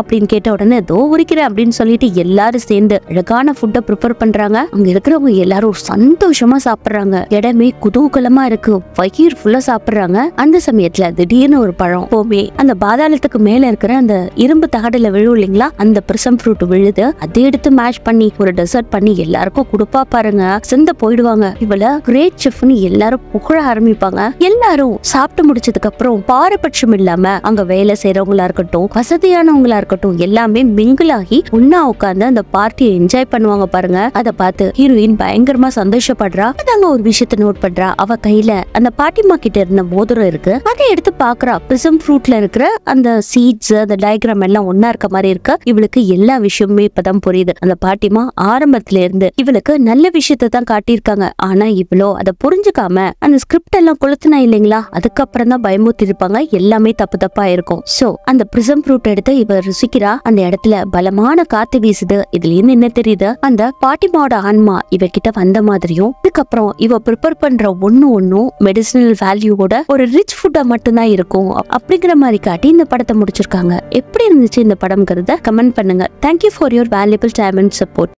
அப்படின்னு கேட்ட உடனே தோ உரிக்கிறேன் அப்படின்னு சொல்லிட்டு எல்லாரும் சேர்ந்து அழகான ஃபுட்டை ப்ரிப்பேர் பண்றாங்க அங்க இருக்கிறவங்க எல்லாரும் சந்தோஷமா சாப்பிடுறாங்க இடமே குதூகலமா இருக்கு வயிறு ஃபுல்லா சாப்பிடுறாங்க அந்த சமயத்துல திடீர்னு ஒரு பழம் போமே அந்த பாதாளத்துக்கு மேல இருக்கிற அந்த இரும்பு தகடுல விழும் இல்லைங்களா அந்த பிரிசம் ஃப்ரூட் விழுது அதை எடுத்து மேட்ச் பண்ணி ஒரு டெசர்ட் பண்ணி எல்லாருக்கும் கொடுப்பா பாருங்க சிந்த போயிடுவாங்க இவள கிரேட் செஃப்னு எல்லாரும் புகழ ஆரம்பிப்பாங்க எல்லாரும் சாப்பிட்டு முடிச்சதுக்கு அப்புறம் பாரபட்சம் இல்லாம அங்க வேலை செய்யறவங்களா இருக்கட்டும் வசதியானவங்களா இருக்கட்டும் எல்லாமே மிங்கிள் ஆகி ஒன்னா உட்கார்ந்து அந்த பார்ட்டியை என்ஜாய் பண்ணுவாங்க பாருங்க அதை பார்த்து ஹீரோயின் பயங்கரமா சந்தோஷப்படுறா அதாங்க ஒரு விஷயத்த நோட் பண்றா அவ கையில அந்த பாட்டிமா கிட்ட இருந்த மோதிரம் இருக்கு அதை எடுத்து பாக்குறா பிரிசம் ஃப்ரூட்ல இருக்கிற அந்த சீட்ஸ் அந்த டயக்ராம் எல்லாம் ஒன்னா இருக்க மாதிரி இருக்கு இவளுக்கு எல்லா விஷயமுமே இப்பதான் புரியுது அந்த பாட்டிமா ஆரம்பத்துல இருந்து இவளுக்கு நல்ல விஷயத்தை தான் காட்டியிருக்காங்க ஆனா இவ்வளோ அதை புரிஞ்சுக்காம அந்த ஸ்கிரிப்ட் எல்லாம் கொளுத்துனா இல்லைங்களா அதுக்கப்புறம் தான் பயமுத்தி இருப்பாங்க எல்லாமே தப்பு தப்பா இருக்கும் சோ அந்த பிரிசம் ஃப்ரூட் எடுத்து இவ ருசிக்கிறா அந்த இடத்துல பலமான காத்து வீசுது இதுல இருந்து என்ன தெரியுது அந்த பாட்டிமாவோட ஆன்மா இவகிட்ட வந்த மாதிரியும் இதுக்கப்புறம் இவ ப்ரிப்பேர் பண்ற ஒண்ணு ஒண்ணும் மெடிசினல் வேல்யூவோட ஒரு ரிச் ஃபுட்டா மட்டும்தான் இருக்கும் அப்படிங்கிற மாதிரி காட்டி இந்த படத்தை முடிச்சிருக்காங்க எப்படி இருந்துச்சு இந்த படம்ங்கிறத கமெண்ட் பண்ணுங்க thank you for your valuable time and support